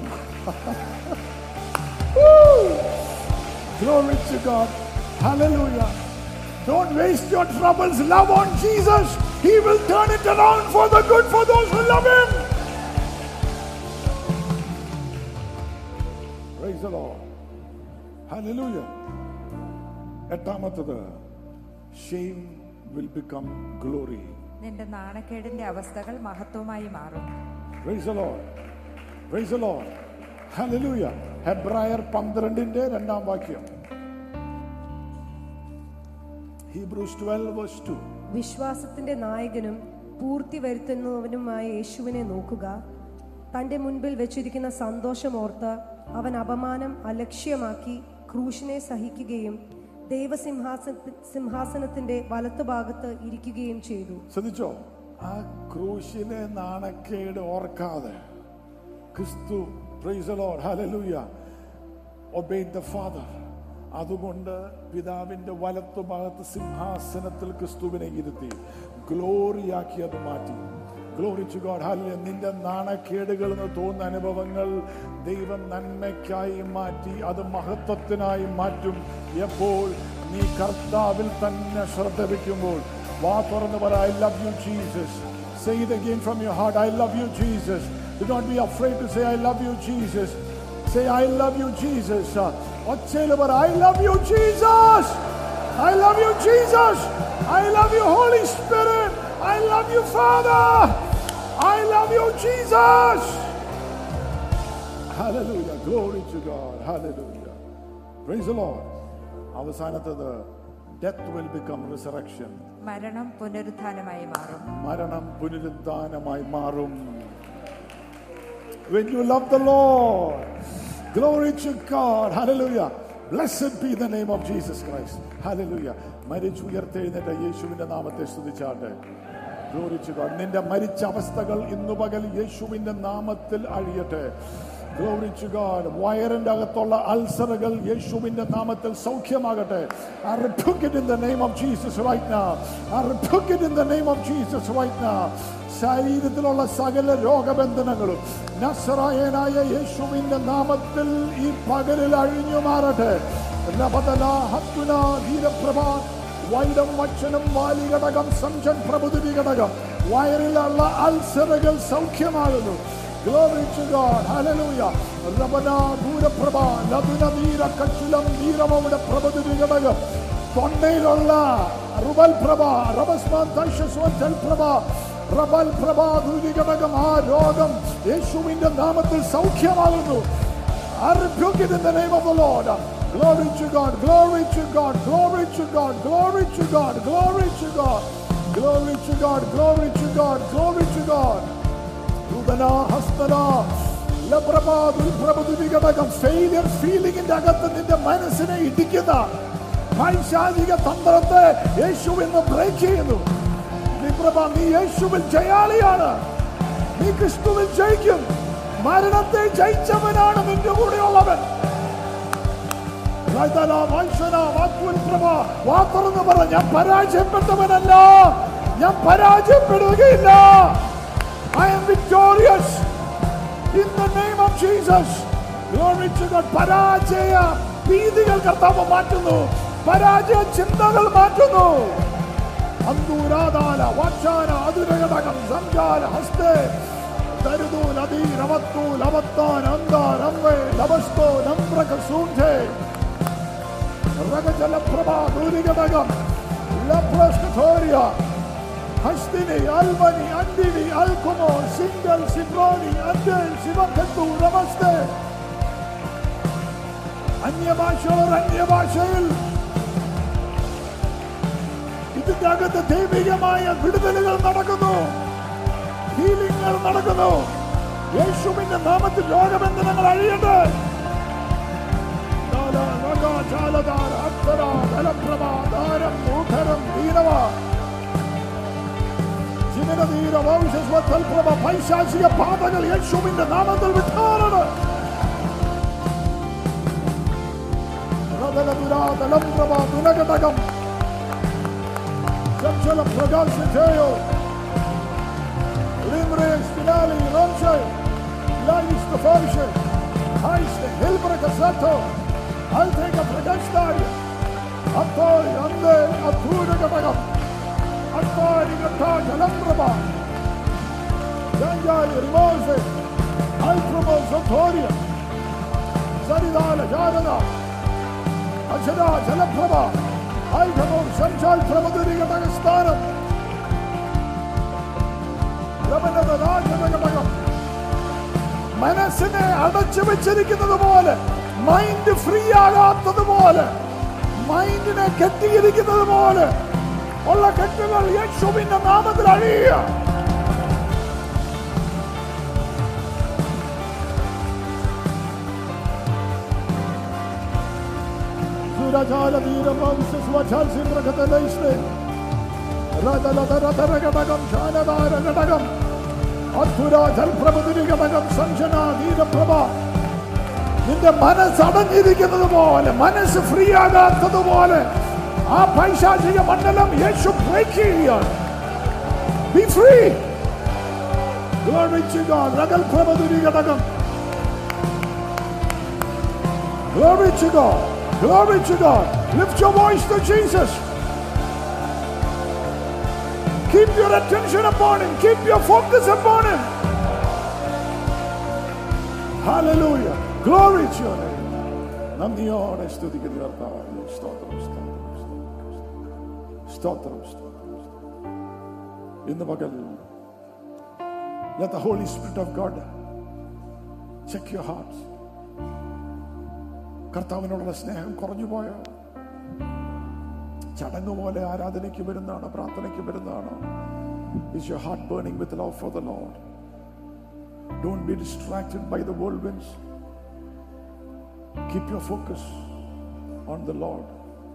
Glory to God. Hallelujah. Don't waste your troubles. Love on Jesus. He will turn it around for the good for those who love Him. Praise the Lord. Hallelujah. എട്ടാമത്തത് shame will become glory നിന്റെ നാണക്കേടിന്റെ അവസ്ഥകൾ മഹത്വമായി മാറും Praise the Lord. Praise the Lord. Hallelujah. ഹെബ്രായർ പന്ത്രണ്ടിന്റെ രണ്ടാം വാക്യം Hebrews twelve verse to വിശ്വാസത്തിന്റെ നായകനും പൂർത്തി വരുത്തുന്നവനുമായ യേശുവിനെ നോക്കുക തന്റെ മുൻപിൽ വെച്ചിരിക്കുന്ന സന്തോഷമോർത്ത് അവൻ അപമാനം അലക്ഷ്യമാക്കി ക്രൂശിനെ സഹിക്കുകയും ദൈവസിംഹാസന സിംഹാസനത്തിന്റെ വലത്തുഭാഗത്ത് ഇരിക്കുകയും ചെയ്തു ശ്രദ്ധിച്ചോ ആ ക്രൂശിലെ നാണക്കേട് ഓർക്കാതെ ക്രിസ്തു praise Lord hallelujah obeyed the father അതുകൊണ്ട് പിതാവിന്റെ വലത്തു ഭാഗത്ത് സിംഹാസനത്തിൽ ക്രിസ്തുവിനെ ഇരുത്തി ഗ്ലോറിയാക്കി അത് മാറ്റി ഗ്ലോറി ടു ഗോഡ് ഹല്ലേലൂയ നിന്റെ നാണക്കേടുകൾ എന്ന് തോന്നുന്ന അനുഭവങ്ങൾ ദൈവം നന്മയ്ക്കായി മാറ്റി അത് മഹത്വത്തിനായി മാറ്റും എപ്പോൾ നീ കർത്താവിൽ തന്നെ ശ്രദ്ധ വെക്കുമ്പോൾ വാ തുറന്ന് പറ I love you Jesus Say it again from your heart. I love you, Jesus. Do not be afraid to say, I love you, Jesus. Say, I love you, Jesus. Uh, ഒച്ചയിൽ പറ I love you, Jesus. I love you, Jesus. I love you, Holy Spirit. I love you, Father. I love you, Jesus. Hallelujah. Glory to God. Hallelujah. Praise the Lord. അവസാനത്തത് death will become resurrection മരണം പുനരുത്ഥാനമായി മാറും മരണം പുനരുദ്ധാനമായി മാറും when you love the Lord glory to God hallelujah blessed be the name of Jesus Christ hallelujah മരിച്ചു ഉയർത്തെഴുന്നേറ്റ യേശുവിന്റെ നാമത്തെ സ്തുതിച്ചാട്ടെ Glory to God. നിന്റെ മരിച്ച അവസ്ഥകൾ ഇന്നു പകൽ യേശുവിന്റെ നാമത്തിൽ അഴിയട്ടെ Glory to God. വയറിന്റെ അകത്തുള്ള അൾസറുകൾ യേശുവിന്റെ നാമത്തിൽ സൗഖ്യമാകട്ടെ I rebuke it in the name of Jesus right now. I rebuke it in the name of Jesus right now. ശരീരത്തിലുള്ള സകല രോഗബന്ധനങ്ങളും നസറായനായ യേശുവിന്റെ നാമത്തിൽ ഈ പകലിൽ അഴിഞ്ഞു മാറട്ടെ ലബദല ഹത്തുന ധീരപ്രഭ വൈഡം വച്ചനം വാലിഘടകം സംജൻ പ്രഭുതിരി ഘടകം വയറിലുള്ള അൾസറുകൾ സൗഖ്യമാകുന്നു Glory to God. Hallelujah. റബന ദൂരപ്രഭ ലതുന നീര കച്ചുലം നീരമവിടെ പ്രഭുതിരി ഘടകം തൊണ്ടയിലുള്ള റുബൽ പ്രഭ റബസ്മാൻ തൈഷസ്വൻ പ്രഭ റബൽ പ്രഭ ദൂരി ഘടകം ആ രോഗം യേശുവിന്റെ നാമത്തിൽ സൗഖ്യമാകുന്നു I rebuke it in the name of the Lord. Glory to God, glory to God, glory to God, glory to God, glory to God, glory to God, glory to God, glory to God. ദൂതന, ഹസ്തന, ലപ്രഭ, ദുൽപ്രഭുതി ഘടകം failure ഫീലിംഗിന്റെ അകത്ത് നിന്റെ മനസ്സിനെ ഇടിക്കുന്ന പൈശാചിക തന്ത്രത്തെ യേശു ഇന്ന് break ചെയ്യുന്നു നിപ്രഭ നീ യേശുവിൽ ജയാളിയാണ് നീ ക്രിസ്തുവിൽ ജയിക്കും മരണത്തെ ജയിച്ചവനാണ് നിന്റെ കൂടെയുള്ളവൻ റൈതന, വൈശ്വന, വാക്വൽപ്രഭ, വാ തുറന്ന് പറ ഞാൻ പരാജയപ്പെട്ടവനല്ല ഞാൻ പരാജയപ്പെടുകയില്ല I am victorious in the name of Jesus. Glory to God. പരാജയ ഭീതികൾ കർത്താവ് മാറ്റുന്നു പരാജയ ചിന്തകൾ മാറ്റുന്നു അന്തൂരാദാല വാച്ചാന അതുരഘടകം സംജാല ഹസ്തേ ദരുതു നദി രവത്തു ലവത്താൻ അന്താ രംവേ ലവസ്തോ നമ്പ്രക സൂഢേ രഗജലപ്രഭ ദൂരികടകം ലപ്രസ്കഥോരിയ ഹസ്തിനി അൽമനി അന്തിനി അൽകുമോ സിംഗൽ സിബ്രോണി അന്തേൽ ശിവഖത്തു നമസ്തേ അന്യഭാഷയോർ അന്യഭാഷയിൽ ഇതിന്റെ അകത്ത് ദൈവികമായ വിടുതലുകൾ നടക്കുന്നു ഹീലിംഗുകൾ നടക്കുന്നു യേശുവിന്റെ നാമത്തിൽ രോഗബന്ധനങ്ങൾ അഴിയട്ടെ ദാല, രഗ, ജാലധാര, അപ്സര, ബലപ്രഭ, ദാരം, മൂഖരം, ദീനവ, ജിനനധീര, വംശസ്വത്വൽപ്രഭ, പൈശാചിക പാതകൾ യേശുവിന്റെ നാമത്തിൽ വിധാരണ പ്രബലപുരാതലംപ്രഭ, തുനകടകം ചഞ്ചല പ്രകാശിച്ചയോ Limre, Spinali, Ramshe, Lais, Stefanische, Heist, Hilbreke, Sato, Altega, Pregestai, Attori, Ande, Atura, Gabagam, Attori, Gata, Galambraba, Janjai, Rimose, Alpromo, Sotoria, Saridala, Jarana, Ajada, Jalapraba, Aitamo, Sanchal, Pramaduri, Gabagastanam, മനസ്സിനെ അടച്ചു വെച്ചിരിക്കുന്നത് പോലെ മൈൻഡ് ഫ്രീ ആകാത്തത് പോലെ മൈൻഡിനെ കെട്ടിയിരിക്കുന്നത് പോലെ ഉള്ള കെട്ടുകൾ യേശുവിന്റെ നാമത്തിൽ അഴിയുക ഘടകം ശാനദാര ഘടകം അത്ഭുരാജൽപ്രഭുതിരികടകം സംശന ധീരപ്രഭ നിന്റെ മനസ്സടഞ്ഞിരിക്കുന്നത് പോലെ മനസ്സ് ഫ്രീ ആകാത്തത് പോലെ ആ പൈശാചിക മണ്ഡലം യേശു ബ്രേക്ക് ചെയ്യുകയാണ് be free Glory to God. രഗൽ പ്രഭുതിരികടകം Glory to God. Glory to God. Lift your voice to Jesus. Keep your attention upon Him. Keep your focus upon Him. Hallelujah. Glory to your name. നന്ദിയോടെ സ്തുതിക്കുന്ന കർത്താവേ. സ്തോത്രം സ്തോത്രം സ്തോത്രം സ്തോത്രം സ്തോത്രം ഇന്ന് പകൽ Let the Holy Spirit of God check your hearts. കർത്താവിനോടുള്ള സ്നേഹം കുറഞ്ഞു പോയോ ചടങ്ങ് പോലെ ആരാധനയ്ക്ക് വരുന്നതാണോ പ്രാർത്ഥനയ്ക്ക് വരുന്നതാണോ is your heart burning with love for the Lord don't be distracted by the world wins keep your focus on the Lord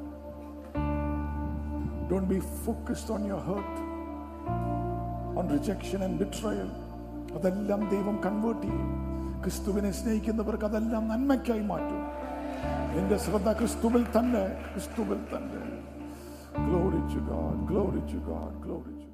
don't be focused on your hurt on rejection and betrayal അതെല്ലാം ദൈവം convert ചെയ്യും ക്രിസ്തുവിനെ സ്നേഹിക്കുന്നവർക്ക് അതെല്ലാം നന്മയ്ക്കായി മാറ്റും നിന്റെ ശ്രദ്ധ ക്രിസ്തുവിൽ തന്നെ ക്രിസ്തുവിൽ തന്നെ Glory to God, glory to God, glory to God.